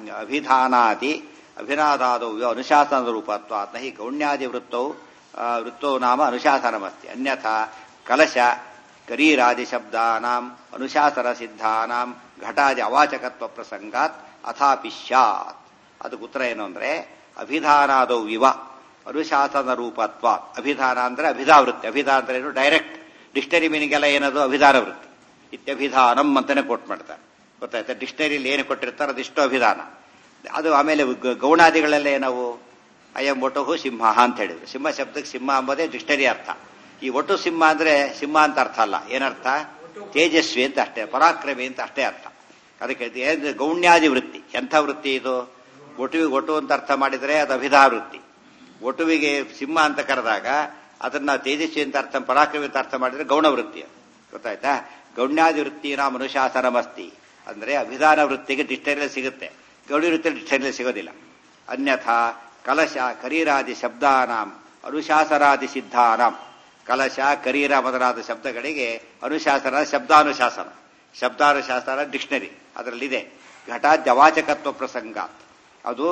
ಅಭಿಧಾನಾದಿ ಅಭಿನಾದಾದೌ ಇವ ಅನುಶಾಸನದ ರೂಪತ್ವಾತ್ ನಹಿ ಗೌಣ್ಯಾದಿ ವೃತ್ತೌ ಆ, ವೃತ್ತೋ ನಾಮ ಅನುಶಾಸನಮಸ್ತಿ ಅನ್ಯಥಾ ಕಲಶ ಕರೀರಾದಿ ಶಬ್ದಾನಾಂ ಅನುಶಾಸನ ಸಿದ್ಧಾನಾಂ ಘಟಾದಿ ಅವಾಚಕತ್ವ ಪ್ರಸಂಗಾತ್ ಅಥಾಪಿ ಸ್ಯಾತ್ ಅದಕ್ಕೆ ಉತ್ತರ ಏನು ಅಂದ್ರೆ ಅಭಿಧಾನಾದೌ ಇವ ಅನುಶಾಸನ ರೂಪತ್ವ ಅಭಿಧಾನ ಅಂದ್ರೆ ಅಭಿಧಾವೃತ್ತಿ ಅಭಿಧಾನ ಅಂದ್ರೆ ಏನು ಡೈರೆಕ್ಟ್ ಡಿಕ್ಷನರಿ ಮೀನಿಂಗ್ ಎಲ್ಲ ಏನದು ಅಭಿಧಾನ ವೃತ್ತಿ ಇತ್ಯಭಿಧಾನಂ ಅಂತಾನೆ ಕೋಟ್ ಮಾಡ್ತಾರೆ ಗೊತ್ತಾಯ್ತಾ ಡಿಕ್ಷನರಿಯಲ್ಲಿ ಏನು ಕೊಟ್ಟಿರ್ತಾರೆ ಅದಿಷ್ಟು ಅಭಿಧಾನ ಅದು ಆಮೇಲೆ ಗ- ಗೌಣಾದಿಗಳೆಲ್ಲ ಏನವು ಅಯಂ ಒಟುಹು ಸಿಂಹ ಅಂತ ಹೇಳಿದ್ರು ಸಿಂಹ ಶಬ್ದಕ್ಕೆ ಸಿಂಹ ಎಂಬುದೇ ಡಿಕ್ಷನರಿ ಅರ್ಥ ಈ ಒಟ್ಟು ಸಿಂಹ ಅಂದ್ರೆ ಸಿಂಹ ಅಂತ ಅರ್ಥ ಅಲ್ಲ ಏನರ್ಥ ತೇಜಸ್ವಿ ಅಂತ ಅಷ್ಟೇ ಪರಾಕ್ರಮಿ ಅಂತ ಅಷ್ಟೇ ಅರ್ಥ ಅದಕ್ಕೆ ಇದು ಏನು ಗೌಣ್ಯಾದಿ ವೃತ್ತಿ ಎಂಥ ವೃತ್ತಿ ಇದು ಒಟುವಿಗೆ ಒಟು ಅಂತ ಅರ್ಥ ಮಾಡಿದ್ರೆ ಅದು ಅಭಿಧಾ ವೃತ್ತಿ ಒಟುವಿಗೆ ಸಿಂಹ ಅಂತ ಕರೆದಾಗ ಅದನ್ನ ತೇಜಸ್ವಿ ಅಂತ ಅರ್ಥ ಪರಾಕ್ರಮಿ ಅಂತ ಅರ್ಥ ಮಾಡಿದ್ರೆ ಗೌಣ ವೃತ್ತಿ ಅದು. ಗೊತ್ತಾಯ್ತಾ ಗೌಣ್ಯಾದಿ ವೃತ್ತಿನ ಮನುಷ್ಯಾಸನಮಸ್ತಿ ಅಂದ್ರೆ ಅಭಿಧಾನ ವೃತ್ತಿಗೆ ಡಿಕ್ಷನರಿಯಲ್ಲಿ ಸಿಗುತ್ತೆ ಗೌಡಿ ವೃತ್ತಿಯಲ್ಲಿ ಡಿಕ್ಷನರಿಯಲ್ಲಿ ಸಿಗೋದಿಲ್ಲ ಅನ್ಯಥಾ ಕಲಶ ಕರೀರಾದಿ ಶಬ್ದಾನಾಂ ಅನುಶಾಸನಾದಿ ಸಿದ್ಧಾನಾಂ ಕಲಶ ಕರೀರ ಮೊದಲಾದ ಶಬ್ದಗಳಿಗೆ ಅನುಶಾಸನ ಶಬ್ದಾನುಶಾಸನ ಶಬ್ದಾನುಶಾಸನ ಡಿಕ್ಷನರಿ ಅದರಲ್ಲಿದೆ ಘಟಾದ್ಯವಾಚಕತ್ವ ಪ್ರಸಂಗ ಅದು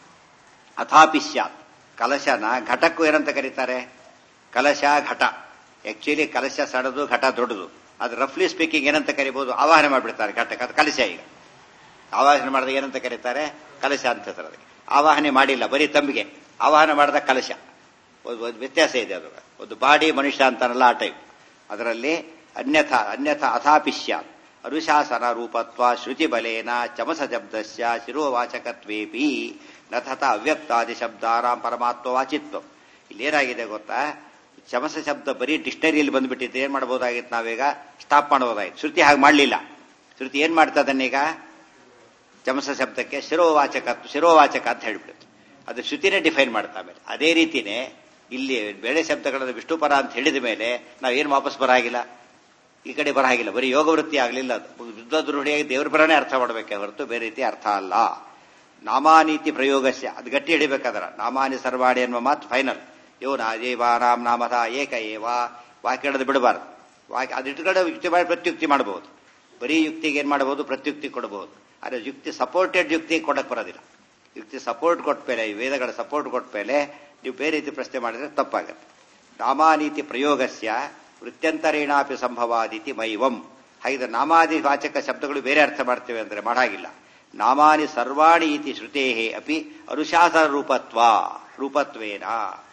ಅಥಾಪಿ ಸ್ಯಾತ್ ಕಲಶನ ಘಟಕ್ಕೂ ಏನಂತ ಕರೀತಾರೆ ಕಲಶ ಘಟ ಆಕ್ಚುಲಿ ಕಲಶ ಸಣ್ಣದು ಘಟ ದೊಡ್ಡದು ಅದು ರಫ್ಲಿ ಸ್ಪೀಕಿಂಗ್ ಏನಂತ ಕರಿಬಹುದು ಆವಾಹನೆ ಮಾಡಿಬಿಡ್ತಾರೆ ಘಟಕ್ಕೆ ಅದು ಕಲಶ ಈಗ ಆವಾಹನೆ ಮಾಡಿದಾಗ ಏನಂತ ಕರೀತಾರೆ ಕಲಶ ಅಂತ ಹೇಳ್ತಾರೆ ಅದಕ್ಕೆ ಆವಾಹನೆ ಮಾಡಿಲ್ಲ ಬರೀ ತಂಬಿಗೆ ಆವಾಹನೆ ಮಾಡಿದ ಕಲಶ ಒಂದು ಒಂದು ವ್ಯತ್ಯಾಸ ಇದೆ ಅದು ಒಂದು ಬಾಡಿ ಮನುಷ್ಯ ಅಂತಾನಲ್ಲ ಆ ಟೈಪ್ ಅದರಲ್ಲಿ ಅನ್ಯಥ ಅನ್ಯಥ ಅಥಾಪಿಷ್ಯ ಅನುಶಾಸನ ರೂಪತ್ವ ಶ್ರುತಿ ಬಲೇನ ಚಮಸ ಶಬ್ದಸ್ಯ ಶಿರೋವಾಚಕತ್ವೇಪಿ ನ ತಥ ಅವ್ಯಕ್ತಾದಿ ಶಬ್ದಾರಾಂ ಪರಮಾತ್ಮ ವಾಚಿತ್ವ ಇಲ್ಲಿ ಏನಾಗಿದೆ ಗೊತ್ತಾ ಚಮಸ ಶಬ್ದ ಬರೀ ಡಿಕ್ಷನರಿಯಲ್ಲಿ ಬಂದ್ಬಿಟ್ಟಿತ್ತು ಏನ್ ಮಾಡಬಹುದಾಗಿತ್ತು ನಾವೀಗ ಸ್ಟಾಪ್ ಮಾಡಬಹುದಾಗಿತ್ತು ಶ್ರುತಿ ಹಾಗೆ ಮಾಡಲಿಲ್ಲ ಶ್ರುತಿ ಏನ್ ಮಾಡ್ತದನ್ನೀಗ ಚಮಸ ಶಬ್ದಕ್ಕೆ ಶಿರೋವಾಚಕ ಶಿರೋವಾಚಕ ಅಂತ ಹೇಳ್ಬಿಡುತ್ತೆ ಅದು ಶ್ರುತಿನೇ ಡಿಫೈನ್ ಮಾಡ್ತಾ ಮೇಲೆ ಅದೇ ರೀತಿನೇ ಇಲ್ಲಿ ಬೇಳೆ ಶಬ್ದಗಳನ್ನು ವಿಷ್ಣುಪರ ಅಂತ ಹೇಳಿದ ಮೇಲೆ ನಾವೇನು ವಾಪಸ್ ಬರಾಗಿಲ್ಲ ಈ ಕಡೆ ಬರಾಗಿಲ್ಲ ಬರೀ ಯೋಗ ವೃತ್ತಿ ಆಗಲಿಲ್ಲ ಅದು ವಿದ್ವದ್ರುಡಿಯಾಗಿ ದೇವ್ರ ಪರನೇ ಅರ್ಥ ಮಾಡಬೇಕೆ ಹೊರತು ಬೇರೆ ರೀತಿ ಅರ್ಥ ಅಲ್ಲ ನಾಮಾನೀತಿ ಪ್ರಯೋಗಸ್ಯ ಅದು ಗಟ್ಟಿ ಹಿಡಿಬೇಕಾದ್ರ ನಾಮಾನಿ ಸರ್ವಾಣಿ ಅನ್ನುವ ಮಾತು ಫೈನಲ್ ಯೋ ನಾಜೇವಾನಾಂ ನಾಮಥ ಏಕ ಏವ ವಾಕ್ಯ ಹಿಡಿದು ಬಿಡಬಾರ್ದು ವಾಕ್ಯ ಅದು ಇಟ್ಕೊಂಡು ಯುಕ್ತಿ ಮಾಡಿ ಪ್ರತ್ಯುಕ್ತಿ ಮಾಡಬಹುದು ಬರೀ ಯುಕ್ತಿಗೆ ಏನ್ ಮಾಡಬಹುದು ಪ್ರತ್ಯುಕ್ತಿ ಕೊಡಬಹುದು ಆದರೆ ಯುಕ್ತಿ ಸಪೋರ್ಟೆಡ್ ಯುಕ್ತಿ ಕೊಡಕ್ ಬರೋದಿಲ್ಲ ಯುಕ್ತಿ ಸಪೋರ್ಟ್ ಕೊಟ್ಟ ಮೇಲೆ ಈ ವೇದಗಳ ಸಪೋರ್ಟ್ ಕೊಟ್ಟ ಮೇಲೆ ನೀವು ಬೇರೆ ರೀತಿ ಪ್ರಶ್ನೆ ಮಾಡಿದ್ರೆ ತಪ್ಪಾಗುತ್ತೆ ನಾಮಾನೀತಿ ಪ್ರಯೋಗಸ್ಯ ವೃತ್ಯಂತರೇಣಾಪಿ ಸಂಭವಾದಿತಿ ಮೈವಂ ಹಾಗಿದ್ರೆ ನಾಮಾದಿ ವಾಚಕ ಶಬ್ದಗಳು ಬೇರೆ ಅರ್ಥ ಮಾಡ್ತೇವೆ ಅಂದ್ರೆ ಮಾಡಾಗಿಲ್ಲ ನಾಮಾನಿ ಸರ್ವಾಣಿ ಇತಿ ಶ್ರುತೇ ಅಪಿ ಅನುಶಾಸನ ರೂಪತ್ವ ರೂಪತ್ವೇನ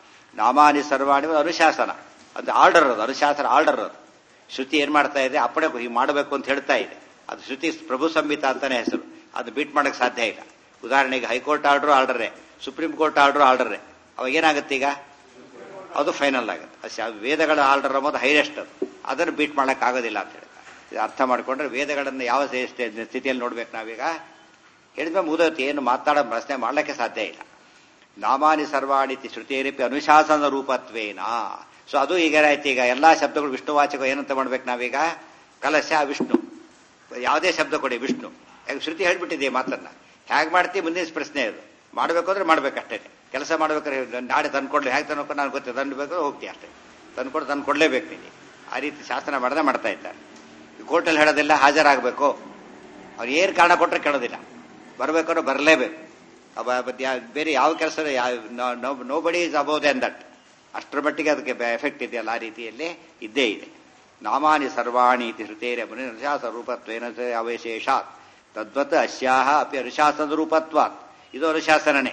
ನಾಮಾನಿ ಸರ್ವಾಣಿ ಒಂದು ಅನುಶಾಸನ ಅದು ಆರ್ಡರ್ ಅದು ಅನುಶಾಸನ ಆರ್ಡರ್ ಅದು ಶ್ರುತಿ ಏನ್ ಮಾಡ್ತಾ ಇದೆ ಅಪ್ಪಣೆ ಹೀಗೆ ಮಾಡಬೇಕು ಅಂತ ಹೇಳ್ತಾ ಇದೆ ಅದು ಶ್ರುತಿ ಪ್ರಭು ಸಂಹಿತ ಅಂತಾನೆ ಹೆಸರು ಅದು ಬೀಟ್ ಮಾಡಕ್ ಸಾಧ್ಯ ಇಲ್ಲ ಉದಾಹರಣೆಗೆ ಹೈಕೋರ್ಟ್ ಆರ್ಡರ್ ಆರ್ಡರೇ ಸುಪ್ರೀಂ ಕೋರ್ಟ್ ಆರ್ಡರ್ ಆರ್ಡರೇ ಅವಾಗ ಏನಾಗುತ್ತೆ ಈಗ ಅದು ಫೈನಲ್ ಆಗುತ್ತೆ ಅದು ಶಾ- ವೇದಗಳ ಆರ್ಡರ್ ಅನ್ನೋದು ಹೈಯೆಸ್ಟ್ ಅದು ಅದನ್ನು ಬೀಟ್ ಮಾಡಕ್ ಆಗೋದಿಲ್ಲ ಅಂತ ಹೇಳ್ತಾರೆ ಇದು ಅರ್ಥ ಮಾಡ್ಕೊಂಡ್ರೆ ವೇದಗಳನ್ನು ಯಾವ ಸ್ಥಿ- ಸ್ಥಿತಿಯಲ್ಲಿ ನೋಡ್ಬೇಕು ನಾವೀಗ ಹೇಳಿದ್ಮೇಲೆ ಮುಗಿದೋತಿ ಏನು ಮಾತಾಡೋ ಪ್ರಶ್ನೆ ಮಾಡ್ಲಿಕ್ಕೆ ಸಾಧ್ಯ ಇಲ್ಲ ನಾಮಾನಿ ಸರ್ವಾಣಿತಿ ಶ್ರುತಿಯರಿಪಿ ಅನುಶಾಸನ ರೂಪತ್ವೇನ ಸೊ ಅದು ಈಗ ಏನಾಯ್ತು ಈಗ ಎಲ್ಲಾ ಶಬ್ದಗಳು ವಿಷ್ಣುವಾಚಕ ಏನಂತ ಮಾಡ್ಬೇಕು ನಾವೀಗ ಕಲಶ ವಿಷ್ಣು ಯಾವುದೇ ಶಬ್ದ ಕೊಡಿ ವಿಷ್ಣು ಯಾಕೆ ಶ್ರುತಿ ಹೇಳ್ಬಿಟ್ಟಿದೆ ಮಾತನ್ನ ಹೇಗೆ ಮಾಡ್ತೀವಿ ಮುಂದಿನ ಪ್ರಶ್ನೆ ಅದು ಮಾಡಬೇಕು ಅಂದ್ರೆ ಮಾಡ್ಬೇಕಷ್ಟೇ ಕೆಲಸ ಮಾಡ್ಬೇಕಾದ್ರೆ ನಾಳೆ ತಂದ್ಕೊಡ್ಲಿ ಹೇಗೆ ತಂದ್ಕೊಂಡು ನಾನು ಗೊತ್ತಿದೆ ತಂದ್ಬೇಕು ಹೋಗ್ತೀವಿ ಅಷ್ಟೇ ತಂದ್ಕೊಂಡು ತಂದು ಕೊಡ್ಲೇಬೇಕು ನೀನು ಆ ರೀತಿ ಶಾಸನ ಮಾಡದೆ ಮಾಡ್ತಾ ಇದ್ದಾರೆ ಕೋರ್ಟಲ್ಲಿ ಹೇಳೋದಿಲ್ಲ ಹಾಜರಾಗಬೇಕು ಅವ್ರು ಏನು ಕಾರಣ ಕೊಟ್ಟರೆ ಕೇಳೋದಿಲ್ಲ ಬರಬೇಕಾದ್ರೆ ಬರಲೇಬೇಕು ಅವ ಮತ್ತೆ ಯಾ- ಬೇರೆ ಯಾವ ಕೆಲಸ ನೋ ಬಡಿ ಇಸ್ ಅಬೌವ್ ದೆನ್ ದಟ್ ಅಷ್ಟರ ಮಟ್ಟಿಗೆ ಅದಕ್ಕೆ ಎಫೆಕ್ಟ್ ಇದೆಯಲ್ಲ ಆ ರೀತಿಯಲ್ಲಿ ಇದ್ದೇ ಇದೆ ನಾಮಾನಿ ಸರ್ವಾಣಿ ಇತಿ ಶ್ರುತೇರ ಅನುಶಾಸ ರೂಪತ್ವೇನ ಚ ಅವಶೇಷಾತ್ ತದ್ವತ್ ಅಸ್ಯಾಹ ಅಪಿ ಅನುಶಾಸನ ರೂಪತ್ವಾತ್ ಇದು ಅನುಶಾಸನನೇ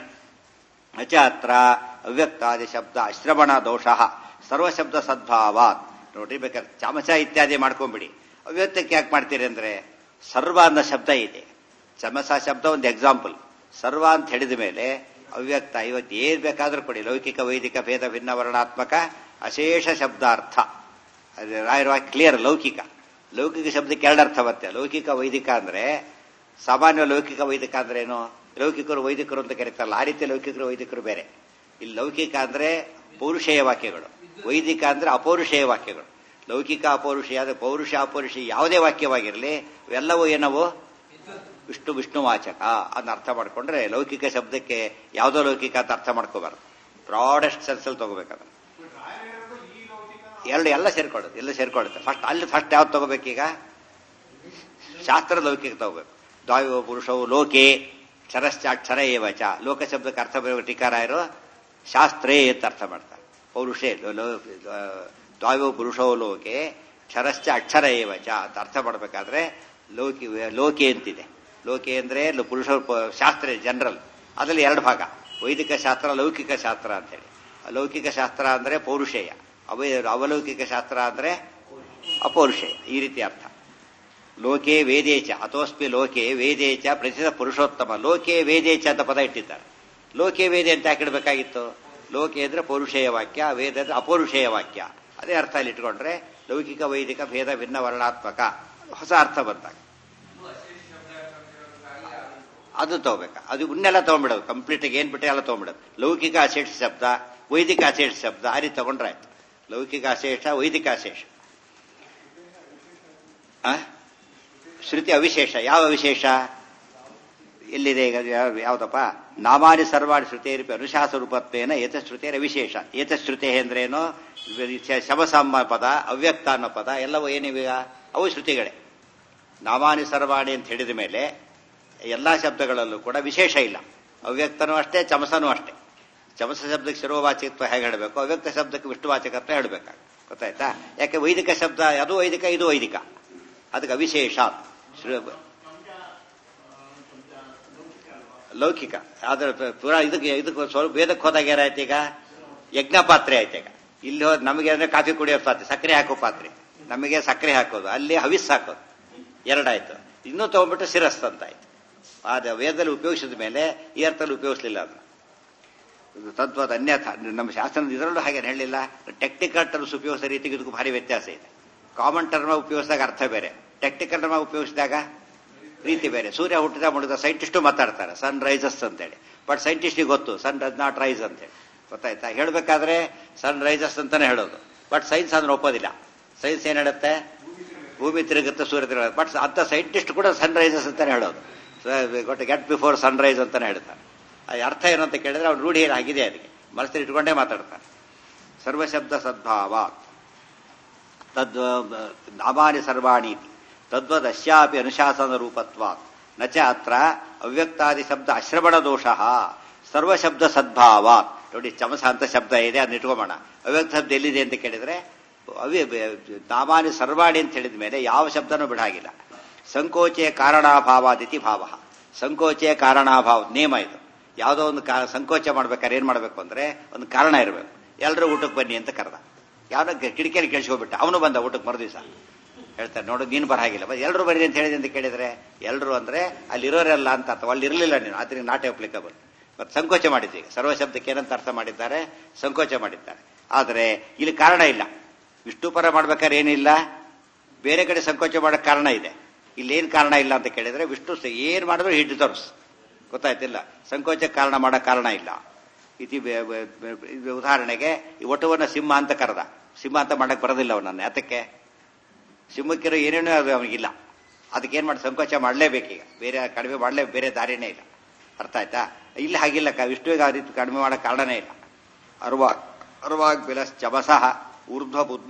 ಅಚ ಅತ್ರ ಅವ್ಯಕ್ತಾದಿ ಶಬ್ದ ಅಶ್ರವಣ ದೋಷ ಸರ್ವಶಬ್ದ ಸದ್ಭಾವಾತ್ ನೋಡ್ರಿ ಬೇಕಾದ್ರೆ ಚಮಚ ಇತ್ಯಾದಿ ಮಾಡ್ಕೊಂಬಿಡಿ ಅವ್ಯಕ್ತಕ್ಕೆ ಯಾಕೆ ಮಾಡ್ತೀರಿ ಅಂದ್ರೆ ಸರ್ವ ಅನ್ನೋ ಶಬ್ದ ಇದೆ ಚಮಚ ಶಬ್ದ ಒಂದು ಎಕ್ಸಾಂಪಲ್ ಸರ್ವ ಅಂತ ಹೇಳಿದ ಮೇಲೆ ಅವ್ಯಕ್ತ ಇವತ್ತು ಏನ್ ಬೇಕಾದ್ರೂ ಕೊಡಿ ಲೌಕಿಕ ವೈದಿಕ ಭೇದ ಭಿನ್ನ ವರ್ಣಾತ್ಮಕ ಅಶೇಷ ಶಬ್ದಾರ್ಥ ಅದು ರಾಯರ ಕ್ಲಿಯರ್ ಲೌಕಿಕ ಲೌಕಿಕ ಶಬ್ದಕ್ಕೆ ಎರಡು ಅರ್ಥ ಬರುತ್ತೆ ಲೌಕಿಕ ವೈದಿಕ ಅಂದ್ರೆ ಸಾಮಾನ್ಯ ಲೌಕಿಕ ವೈದಿಕ ಅಂದ್ರೆ ಏನು ಲೌಕಿಕರು ವೈದಿಕರು ಅಂತ ಕರೀತಾರಲ್ಲ ಆ ರೀತಿ ಲೌಕಿಕರು ವೈದಿಕರು ಬೇರೆ ಇಲ್ಲಿ ಲೌಕಿಕ ಅಂದ್ರೆ ಪೌರುಷೇಯ ವಾಕ್ಯಗಳು ವೈದಿಕ ಅಂದ್ರೆ ಅಪೌರುಷೇಯ ವಾಕ್ಯಗಳು ಲೌಕಿಕ ಅಪೌರುಷೇಯ ಅಂದ್ರೆ ಪೌರುಷ ಅಪೌರುಷ ಯಾವುದೇ ವಾಕ್ಯವಾಗಿರಲಿ ಇವೆಲ್ಲವೂ ಏನವು ವಿಷ್ಣು ವಿಷ್ಣುವಾಚಕ ಅದನ್ನ ಅರ್ಥ ಮಾಡ್ಕೊಂಡ್ರೆ ಲೌಕಿಕ ಶಬ್ದಕ್ಕೆ ಯಾವುದೋ ಲೌಕಿಕ ಅಂತ ಅರ್ಥ ಮಾಡ್ಕೋಬಾರ್ದು ಬ್ರಾಡೆಸ್ಟ್ ಸೆನ್ಸಲ್ಲಿ ತಗೋಬೇಕದನ್ನ ಎರಡು ಎಲ್ಲ ಸೇರ್ಕೊಳ್ಳುತ್ತೆ ಎಲ್ಲ ಸೇರ್ಕೊಳ್ಳುತ್ತೆ ಫಸ್ಟ್ ಅಲ್ಲಿ ಫಸ್ಟ್ ಯಾವ್ದು ತಗೋಬೇಕೀಗ ಶಾಸ್ತ್ರ ಲೌಕಿಕ ತಗೋಬೇಕು ದ್ವಾಯೋ ಪುರುಷವು ಲೋಕೆ ಕ್ಷರಶ್ಚಾಕ್ಷರ ಏವ ಚ ಲೋಕ ಶಬ್ದಕ್ಕೆ ಅರ್ಥ ಬರೋ ಟೀಕಾರಾಯರು ಶಾಸ್ತ್ರೇ ಅಂತ ಅರ್ಥ ಮಾಡ್ತಾರೆ ಪೌರುಷೇ ಲೋ- ಲೋ- ದ್ವಾಯೋ ಪುರುಷೋ ಲೋಕೆ ಕ್ಷರಶ್ಚ ಅಕ್ಷರ ಏವ ಚ ಅಂತ ಅರ್ಥ ಮಾಡಬೇಕಾದ್ರೆ ಲೋಕಿ ಲೋಕೆ ಅಂತಿದೆ ಲೋಕೆ ಅಂದ್ರೆ ಲ- ಪುರುಷ ಪ- ಶಾಸ್ತ್ರ ಜನರಲ್ ಅದರಲ್ಲಿ ಎರಡು ಭಾಗ ವೈದಿಕ ಶಾಸ್ತ್ರ ಲೌಕಿಕ ಶಾಸ್ತ್ರ ಅಂತೇಳಿ ಲೌಕಿಕ ಶಾಸ್ತ್ರ ಅಂದ್ರೆ ಪೌರುಷೇಯ ಅವ ಅವಲೌಕಿಕ ಶಾಸ್ತ್ರ ಅಂದ್ರೆ ಅಪೌರುಷೇಯ ಈ ರೀತಿ ಅರ್ಥ ಲೋಕೆ ವೇದೇಚ ಅಥೋಸ್ಪಿ ಲೋಕೆ ವೇದೇಚ ಪ್ರಸಿದ್ಧ ಪುರುಷೋತ್ತಮ ಲೋಕೆ ವೇದೇಚ ಅಂತ ಪದ ಇಟ್ಟಿದ್ದಾರೆ ಲೋಕೆ ವೇದೆ ಅಂತ ಹಾಕಿಡ್ಬೇಕಾಗಿತ್ತು ಲೋಕೆ ಅಂದ್ರೆ ಪೌರುಷೇಯ ವಾಕ್ಯ ವೇದ ಅಂದ್ರೆ ಅಪೌರುಷೇಯ ವಾಕ್ಯ ಅದೇ ಅರ್ಥ ಅಲ್ಲಿ ಇಟ್ಕೊಂಡ್ರೆ ಲೌಕಿಕ ವೈದಿಕ ಭೇದ ಭಿನ್ನ ವರ್ಣಾತ್ಮಕ ಹೊಸ ಅರ್ಥ ಬಂದಾಗ ಅದು ತಗೋಬೇಕು ಅದು ಇನ್ನೆಲ್ಲ ತಗೊಂಡ್ಬಿಡೋದು ಕಂಪ್ಲೀಟ್ ಏನ್ ಬಿಟ್ಟೆ ಎಲ್ಲ ತಗೊಂಡ್ಬಿಡೋದು ಲೌಕಿಕ ಅಶೇಷ ಶಬ್ದ ವೈದಿಕ ಅಶೇಷ ಶಬ್ದ ಆ ರೀತಿ ತಗೊಂಡ್ರೆ ಆಯ್ತು ಲೌಕಿಕ ಅಶೇಷ ವೈದಿಕ ಅಶೇಷ ಆ? ಶ್ರುತಿ ಅವಿಶೇಷ ಯಾವ ಅವಿಶೇಷ ಎಲ್ಲಿದೆ ಈಗ ಯಾವ- ಯಾವ್ದಪ್ಪ ನಾಮಾನಿ ಸರ್ವಾಣಿ ಶ್ರುತಿಯರಿಪಿ ಅನುಶಾಸ ರೂಪತ್ವೇನ ಏತಶ್ರುತಿಯರ ವಿಶೇಷ ಏತಶ್ರುತಿ ಅಂದ್ರೇನು ಶಮಸಾಮ ಪದ ಅವ್ಯಕ್ತ ಅನ್ನೋ ಪದ ಎಲ್ಲವೂ ಏನಿವೀಗ ಅವು ಶ್ರುತಿಗಳೇ ನಾಮಾನಿ ಸರ್ವಾಣಿ ಅಂತ ಹೇಳಿದ ಮೇಲೆ ಎಲ್ಲಾ ಶಬ್ದಗಳಲ್ಲೂ ಕೂಡ ವಿಶೇಷ ಇಲ್ಲ ಅವ್ಯಕ್ತನೂ ಅಷ್ಟೇ ಚಮಸನೂ ಅಷ್ಟೇ ಚಮಸ ಶಬ್ದಕ್ಕೆ ಶಿರೋವಾಚಕತ್ವ ಹೇಗೆ ಹೇಳಬೇಕು ಅವ್ಯಕ್ತ ಶಬ್ದಕ್ಕೆ ವಿಷ್ಣುವಾಚಕತ್ವ ಹೇಳಬೇಕಾಗ ಗೊತ್ತಾಯ್ತಾ ಯಾಕೆ ವೈದಿಕ ಶಬ್ದ ಅದು ವೈದಿಕ ಇದು ವೈದಿಕ ಅದಕ್ಕೆ ಅವಿಶೇಷ ಶ್ರೀ- ಲೌಕಿಕ ಆದ್ರೆ ಪುರಾ ಇದಕ್ಕೆ ಇದಕ್ಕೆ ಸ್ವಲ್ಪ ವೇದಕ್ಕೆ ಹೋದಾಗ ಏನಾಯ್ತು ಈಗ ಯಜ್ಞ ಪಾತ್ರೆ ಆಯ್ತು ಈಗ ಇಲ್ಲಿ ಹೋದ್ ನಮಗೆ ಅಂದ್ರೆ ಕಾಫಿ ಕುಡಿಯೋ ಪಾತ್ರೆ ಸಕ್ಕರೆ ಹಾಕೋ ಪಾತ್ರೆ ನಮಗೆ ಸಕ್ಕರೆ ಹಾಕೋದು ಅಲ್ಲಿ ಹವಿಸ್ ಹಾಕೋದು ಎರಡಾಯ್ತು ಇನ್ನೂ ತಗೊಂಡ್ಬಿಟ್ಟು ಶಿರಸ್ ಅಂತ ಆಯ್ತು ಆದ ವೇದದಲ್ಲಿ ಉಪಯೋಗಿಸಿದ ಮೇಲೆ ಈ ಅರ್ಥದಲ್ಲಿ ಉಪಯೋಗಿಸಲಿಲ್ಲ ಅದನ್ನ ಇದು ತದ್ವದ್ ಅನ್ಯಥ ನಮ್ಮ ಶಾಸ್ತ್ರದ ಇದರಲ್ಲೂ ಹಾಗೆ ಹೇಳಿಲ್ಲ ಟೆಕ್ನಿಕಲ್ ಟರ್ಮ್ಸ್ ಉಪಯೋಗಿಸೋ ರೀತಿಗೆ ಇದಕ್ಕೂ ಭಾರಿ ವ್ಯತ್ಯಾಸ ಇದೆ ಕಾಮನ್ ಟರ್ಮ್ ಉಪಯೋಗಿಸಿದಾಗ ಅರ್ಥ ಬೇರೆ ಟೆಕ್ನಿಕಲ್ ಟರ್ಮ್ ಉಪಯೋಗಿಸಿದಾಗ ರೀತಿ ಬೇರೆ ಸೂರ್ಯ ಹುಟ್ಟಿದ ಮುಡಿದ ಸೈಂಟಿಸ್ಟು ಮಾತಾಡ್ತಾರೆ ಸನ್ ರೈಸಸ್ ಅಂತೇಳಿ ಬಟ್ ಸೈಂಟಿಸ್ಟಿಗೆ ಗೊತ್ತು ಸನ್ ಡಸ್ ನಾಟ್ ರೈಸ್ ಅಂತೇಳಿ ಗೊತ್ತಾಯ್ತಾ ಹೇಳ್ಬೇಕಾದ್ರೆ ಸನ್ ರೈಸಸ್ ಅಂತಾನೆ ಹೇಳೋದು ಬಟ್ ಸೈನ್ಸ್ ಅದನ್ನ ಒಪ್ಪೋದಿಲ್ಲ ಸೈನ್ಸ್ ಏನ್ ಹೇಳುತ್ತೆ ಭೂಮಿ ತಿರುಗುತ್ತೆ ಸೂರ್ಯ ತಿರುಗುತ್ತೆ ಬಟ್ ಅಂತ ಸೈಂಟಿಸ್ಟ್ ಕೂಡ ಸನ್ ರೈಸಸ್ ಅಂತಾನೆ ಹೇಳೋದು ಗೊಟ್ಟು ಗೆಟ್ ಬಿಫೋರ್ ಸನ್ ರೈಸ್ ಅಂತಾನೆ ಹೇಳ್ತಾರೆ ಅದು ಅರ್ಥ ಏನು ಅಂತ ಕೇಳಿದ್ರೆ ಅವ್ನು ರೂಢಿ ಆಗಿದೆ ಅದಕ್ಕೆ ಮನಸ್ಸಲ್ಲಿ ಇಟ್ಕೊಂಡೇ ಮಾತಾಡ್ತಾನೆ ಸರ್ವಶಬ್ದ ಸದ್ಭಾವ ತದ್ ನಾಮಾನಿ ಸರ್ವಾಣಿ ತದ್ವದ್ ಅಶ್ಯಾಪಿ ಅನುಶಾಸನ ರೂಪತ್ವ ನಚ ಅತ್ರ ಅವ್ಯಕ್ತಾದಿ ಶಬ್ದ ಅಶ್ರವಣ ದೋಷ ಸರ್ವಶಬ್ದ ಸದ್ಭಾವ ನೋಡಿ ಚಮಸ ಅಂತ ಶಬ್ದ ಇದೆ ಅದನ್ನ ಇಟ್ಕೊಂಬೋಣ ಅವ್ಯಕ್ತ ಶಬ್ದ ಎಲ್ಲಿದೆ ಅಂತ ಕೇಳಿದ್ರೆ ಅವೇ ನಾಮಾನಿ ಸರ್ವಾಣಿ ಅಂತ ಹೇಳಿದ ಮೇಲೆ ಯಾವ ಶಬ್ದನೂ ಬಿಡಾಗಿಲ್ಲ ಸಂಕೋಚೆ ಕಾರಣಾಭಾವಾದಿತಿ ಭಾವ ಸಂಕೋಚೆ ಕಾರಣಾಭಾವ ನೇಮ ಇದು ಯಾವುದೋ ಒಂದು ಕಾ- ಸಂಕೋಚ ಮಾಡ್ಬೇಕಾದ್ರೆ ಏನ್ ಮಾಡ್ಬೇಕು ಅಂದ್ರೆ ಒಂದು ಕಾರಣ ಇರಬೇಕು ಎಲ್ಲರೂ ಊಟಕ್ಕೆ ಬನ್ನಿ ಅಂತ ಕರೆದ ಯಾವ್ದೋ ಕಿಟಕಿಯಲ್ಲಿ ಕೇಳಿಸ್ಕೊಬಿಟ್ಟ ಅವನು ಬಂದ ಊಟಕ್ಕೆ ಮರುದಿವಸ ಹೇಳ್ತಾರೆ ನೋಡು ನೀನು ಬರಹಾಗಿಲ್ಲ ಎಲ್ಲರೂ ಬರ್ರಿ ಅಂತ ಹೇಳಿದೆ ಅಂತ ಕೇಳಿದ್ರೆ ಎಲ್ಲರೂ ಅಂದ್ರೆ ಅಲ್ಲಿರೋರೆಲ್ಲ ಅಂತ ಅಥವಾ ಅಲ್ಲಿ ಇರಲಿಲ್ಲ ನೀನು ಆದ್ರಿಂದ ನಾಟ್ ಅಪ್ಲಿಕಬಲ್ ಮತ್ತೆ ಸಂಕೋಚ ಮಾಡಿದ್ದೆ ಈಗ ಸರ್ವ ಶಬ್ದಕ್ಕೆ ಏನಂತ ಅರ್ಥ ಮಾಡಿದ್ದಾರೆ ಸಂಕೋಚ ಮಾಡಿದ್ದಾರೆ ಆದರೆ ಇಲ್ಲಿ ಕಾರಣ ಇಲ್ಲ ವಿಷ್ಣು ಪರ ಮಾಡ್ಬೇಕಾದ್ರೆ ಏನಿಲ್ಲ ಬೇರೆ ಕಡೆ ಸಂಕೋಚ ಮಾಡಕ್ ಕಾರಣ ಇದೆ ಇಲ್ಲಿ ಏನ್ ಕಾರಣ ಇಲ್ಲ ಅಂತ ಕೇಳಿದ್ರೆ ವಿಷ್ಣು ಸ- ಏನ್ ಮಾಡಿದ್ರು ಹಿಡ್ ತೋರ್ಸ್ ಗೊತ್ತಾಯ್ತಿಲ್ಲ ಸಂಕೋಚ ಕಾರಣ ಮಾಡೋ ಕಾರಣ ಇಲ್ಲ ಇತಿ ಬೆ- ಬೆ- ಬೆ- ಇದು ಉದಾಹರಣೆಗೆ ಈ ಒಟುವನ್ನ ಸಿಂಹ ಅಂತ ಕರೆದ ಸಿಂಹ ಅಂತ ಮಾಡಕ್ ಬರೋದಿಲ್ಲ ಅವನನ್ನ ಯಾತಕ್ಕೆ ಸಿಂಹಕ್ಕಿರೋ ಏನೇನೂ ಅದು ಅವನಿಗಿಲ್ಲ ಅದಕ್ಕೆ ಏನ್ ಮಾಡಿ ಸಂಕೋಚ ಮಾಡಲೇಬೇಕೀಗ ಬೇರೆ ಕಡಿಮೆ ಮಾಡಲೇ ಬೇರೆ ದಾರಿನೇ ಇಲ್ಲ ಅರ್ಥ ಆಯ್ತಾ ಇಲ್ಲಿ ಹಾಗಿಲ್ಲ ಕ- ವಿಷ್ಣುವಿಗೆ ಆ ರೀತಿ ಕಡಿಮೆ ಮಾಡೋ ಕಾರಣನೇ ಇಲ್ಲ ಅರ್ವಾಗ್ ಅರ್ವಾಗ್ ಬಿಲಸ್ ಚಮಸಃ ಊರ್ಧ್ವ ಬುದ್ಧ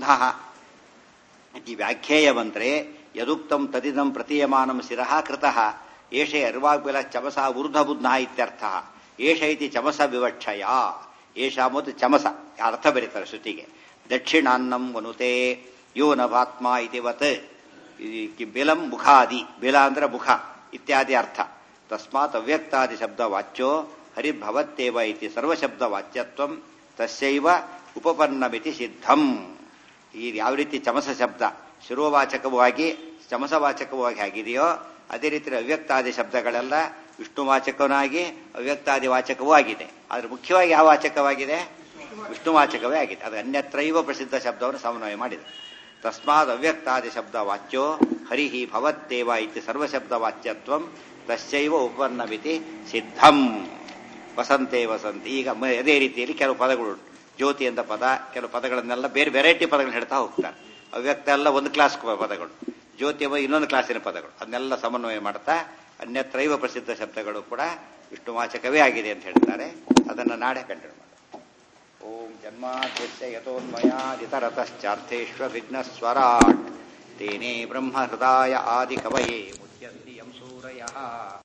ಈ ವ್ಯಾಖ್ಯೇಯ ಮಂತ್ರೆ ಯದುಕ್ತಂ ತದಿದಂ ಪ್ರತೀಯಮಾನಂ ಶಿರಃ ಕೃತಃ ಏಷೇ ಅರ್ವಾಗ್ಬಿಲ ಚಮಸ ಊರ್ಧ್ವ ಬುದ್ಧ ಇತ್ಯರ್ಥ ಏಷ ಇತಿ ಚಮಸ ವಿವಕ್ಷಯ ಏಷ ಮತ್ತು ಚಮಸ ಅರ್ಥ ಬರೀತಾರೆ ಶ್ರುತಿಗೆ ದಕ್ಷಿಣಾನ್ನಂ ವನುತೆ ಯೋ ನಭಾತ್ಮ ಇತಿವತ್ ಈ ಕಿ- ಬಿಲಂ ಮುಖಾದಿ ಬಿಲ ಅಂದ್ರೆ ಮುಖ ಇತ್ಯಾದಿ ಅರ್ಥ ತಸ್ಮಾತ್ ಅವ್ಯಕ್ತಾದಿ ಶಬ್ದ ವಾಚ್ಯೋ ಹರಿಭವತ್ತೇವ ಇತಿ ಸರ್ವಶಬ್ದ ವಾಚ್ಯತ್ವಂ ತಸ್ಯೈವ ಉಪಪನ್ನಮಿತಿ ಸಿದ್ಧಂ ಈ ಯಾವ ರೀತಿ ಚಮಸ ಶಬ್ದ ಶಿರೋವಾಚಕವಾಗಿ ಚಮಸವಾಚಕವಾಗಿ ಆಗಿದೆಯೋ ಅದೇ ರೀತಿ ಅವ್ಯಕ್ತಾದಿ ಶಬ್ದಗಳೆಲ್ಲ ವಿಷ್ಣುವಾಚಕನಾಗಿ ಅವ್ಯಕ್ತಾದಿ ವಾಚಕವೂ ಆಗಿದೆ ಆದ್ರೆ ಮುಖ್ಯವಾಗಿ ಯಾವ ವಾಚಕವಾಗಿದೆ ವಿಷ್ಣುವಾಚಕವೇ ಆಗಿದೆ ಅದು ಅನ್ಯತ್ರೈವ ಪ್ರಸಿದ್ಧ ಶಬ್ದವನ್ನು ಸಮನ್ವಯ ಮಾಡಿದೆ ತಸ್ಮಾದ್ ಅವ್ಯಕ್ತಾದಿ ಶಬ್ದ ವಾಚ್ಯೋ ಹರಿಹಿ ಭವತ್ತೇವ ಇತಿ ಸರ್ವಶಬ್ದ ವಾಚ್ಯತ್ವಂ ತಸ್ಯೈವ ಉಪನ್ನಮಿತಿ ಸಿದ್ಧಂ ವಸಂತೆ ವಸಂತಿ ಈಗ ಮ- ಅದೇ ರೀತಿಯಲ್ಲಿ ಕೆಲವು ಪದಗಳು ಉಂಟು. ಜ್ಯೋತಿ ಅಂತ ಪದ ಕೆಲವು ಪದಗಳನ್ನೆಲ್ಲ ಬೇರೆ ವೆರೈಟಿ ಪದಗಳನ್ನ ಹೇಳ್ತಾ ಹೋಗ್ತಾರೆ ಅವ್ಯಕ್ತ ಎಲ್ಲ ಒಂದು ಕ್ಲಾಸ್ ಪದಗಳು ಜ್ಯೋತಿ ಎಂಬ ಇನ್ನೊಂದು ಕ್ಲಾಸಿನ ಪದಗಳು ಅದನ್ನೆಲ್ಲ ಸಮನ್ವಯ ಮಾಡ್ತಾ ಅನ್ಯತ್ರೈವ ಪ್ರಸಿದ್ಧ ಶಬ್ದಗಳು ಕೂಡ ವಿಷ್ಣುವಾಚಕವೇ ಆಗಿದೆ ಅಂತ ಹೇಳ್ತಾರೆ ಅದನ್ನು ನಾಳೆ ಕಂಟಿನ್ಯೂ ಮಾಡಿ ಓಂ ಜನ್ಮಾದ್ಯಸ್ಯ ಯತೋನ್ಮಯಾದಿತರತಶ್ಚಾರ್ಥೇಶ್ವ ವಿಘ್ನಸ್ವರಾಟ್ ತೇನೇ ಬ್ರಹ್ಮ ಹೃದಯ ಆದಿ ಕವಯೇ ಮುಚ್ಯಂತಿ ಯಂ ಸೂರಯಃ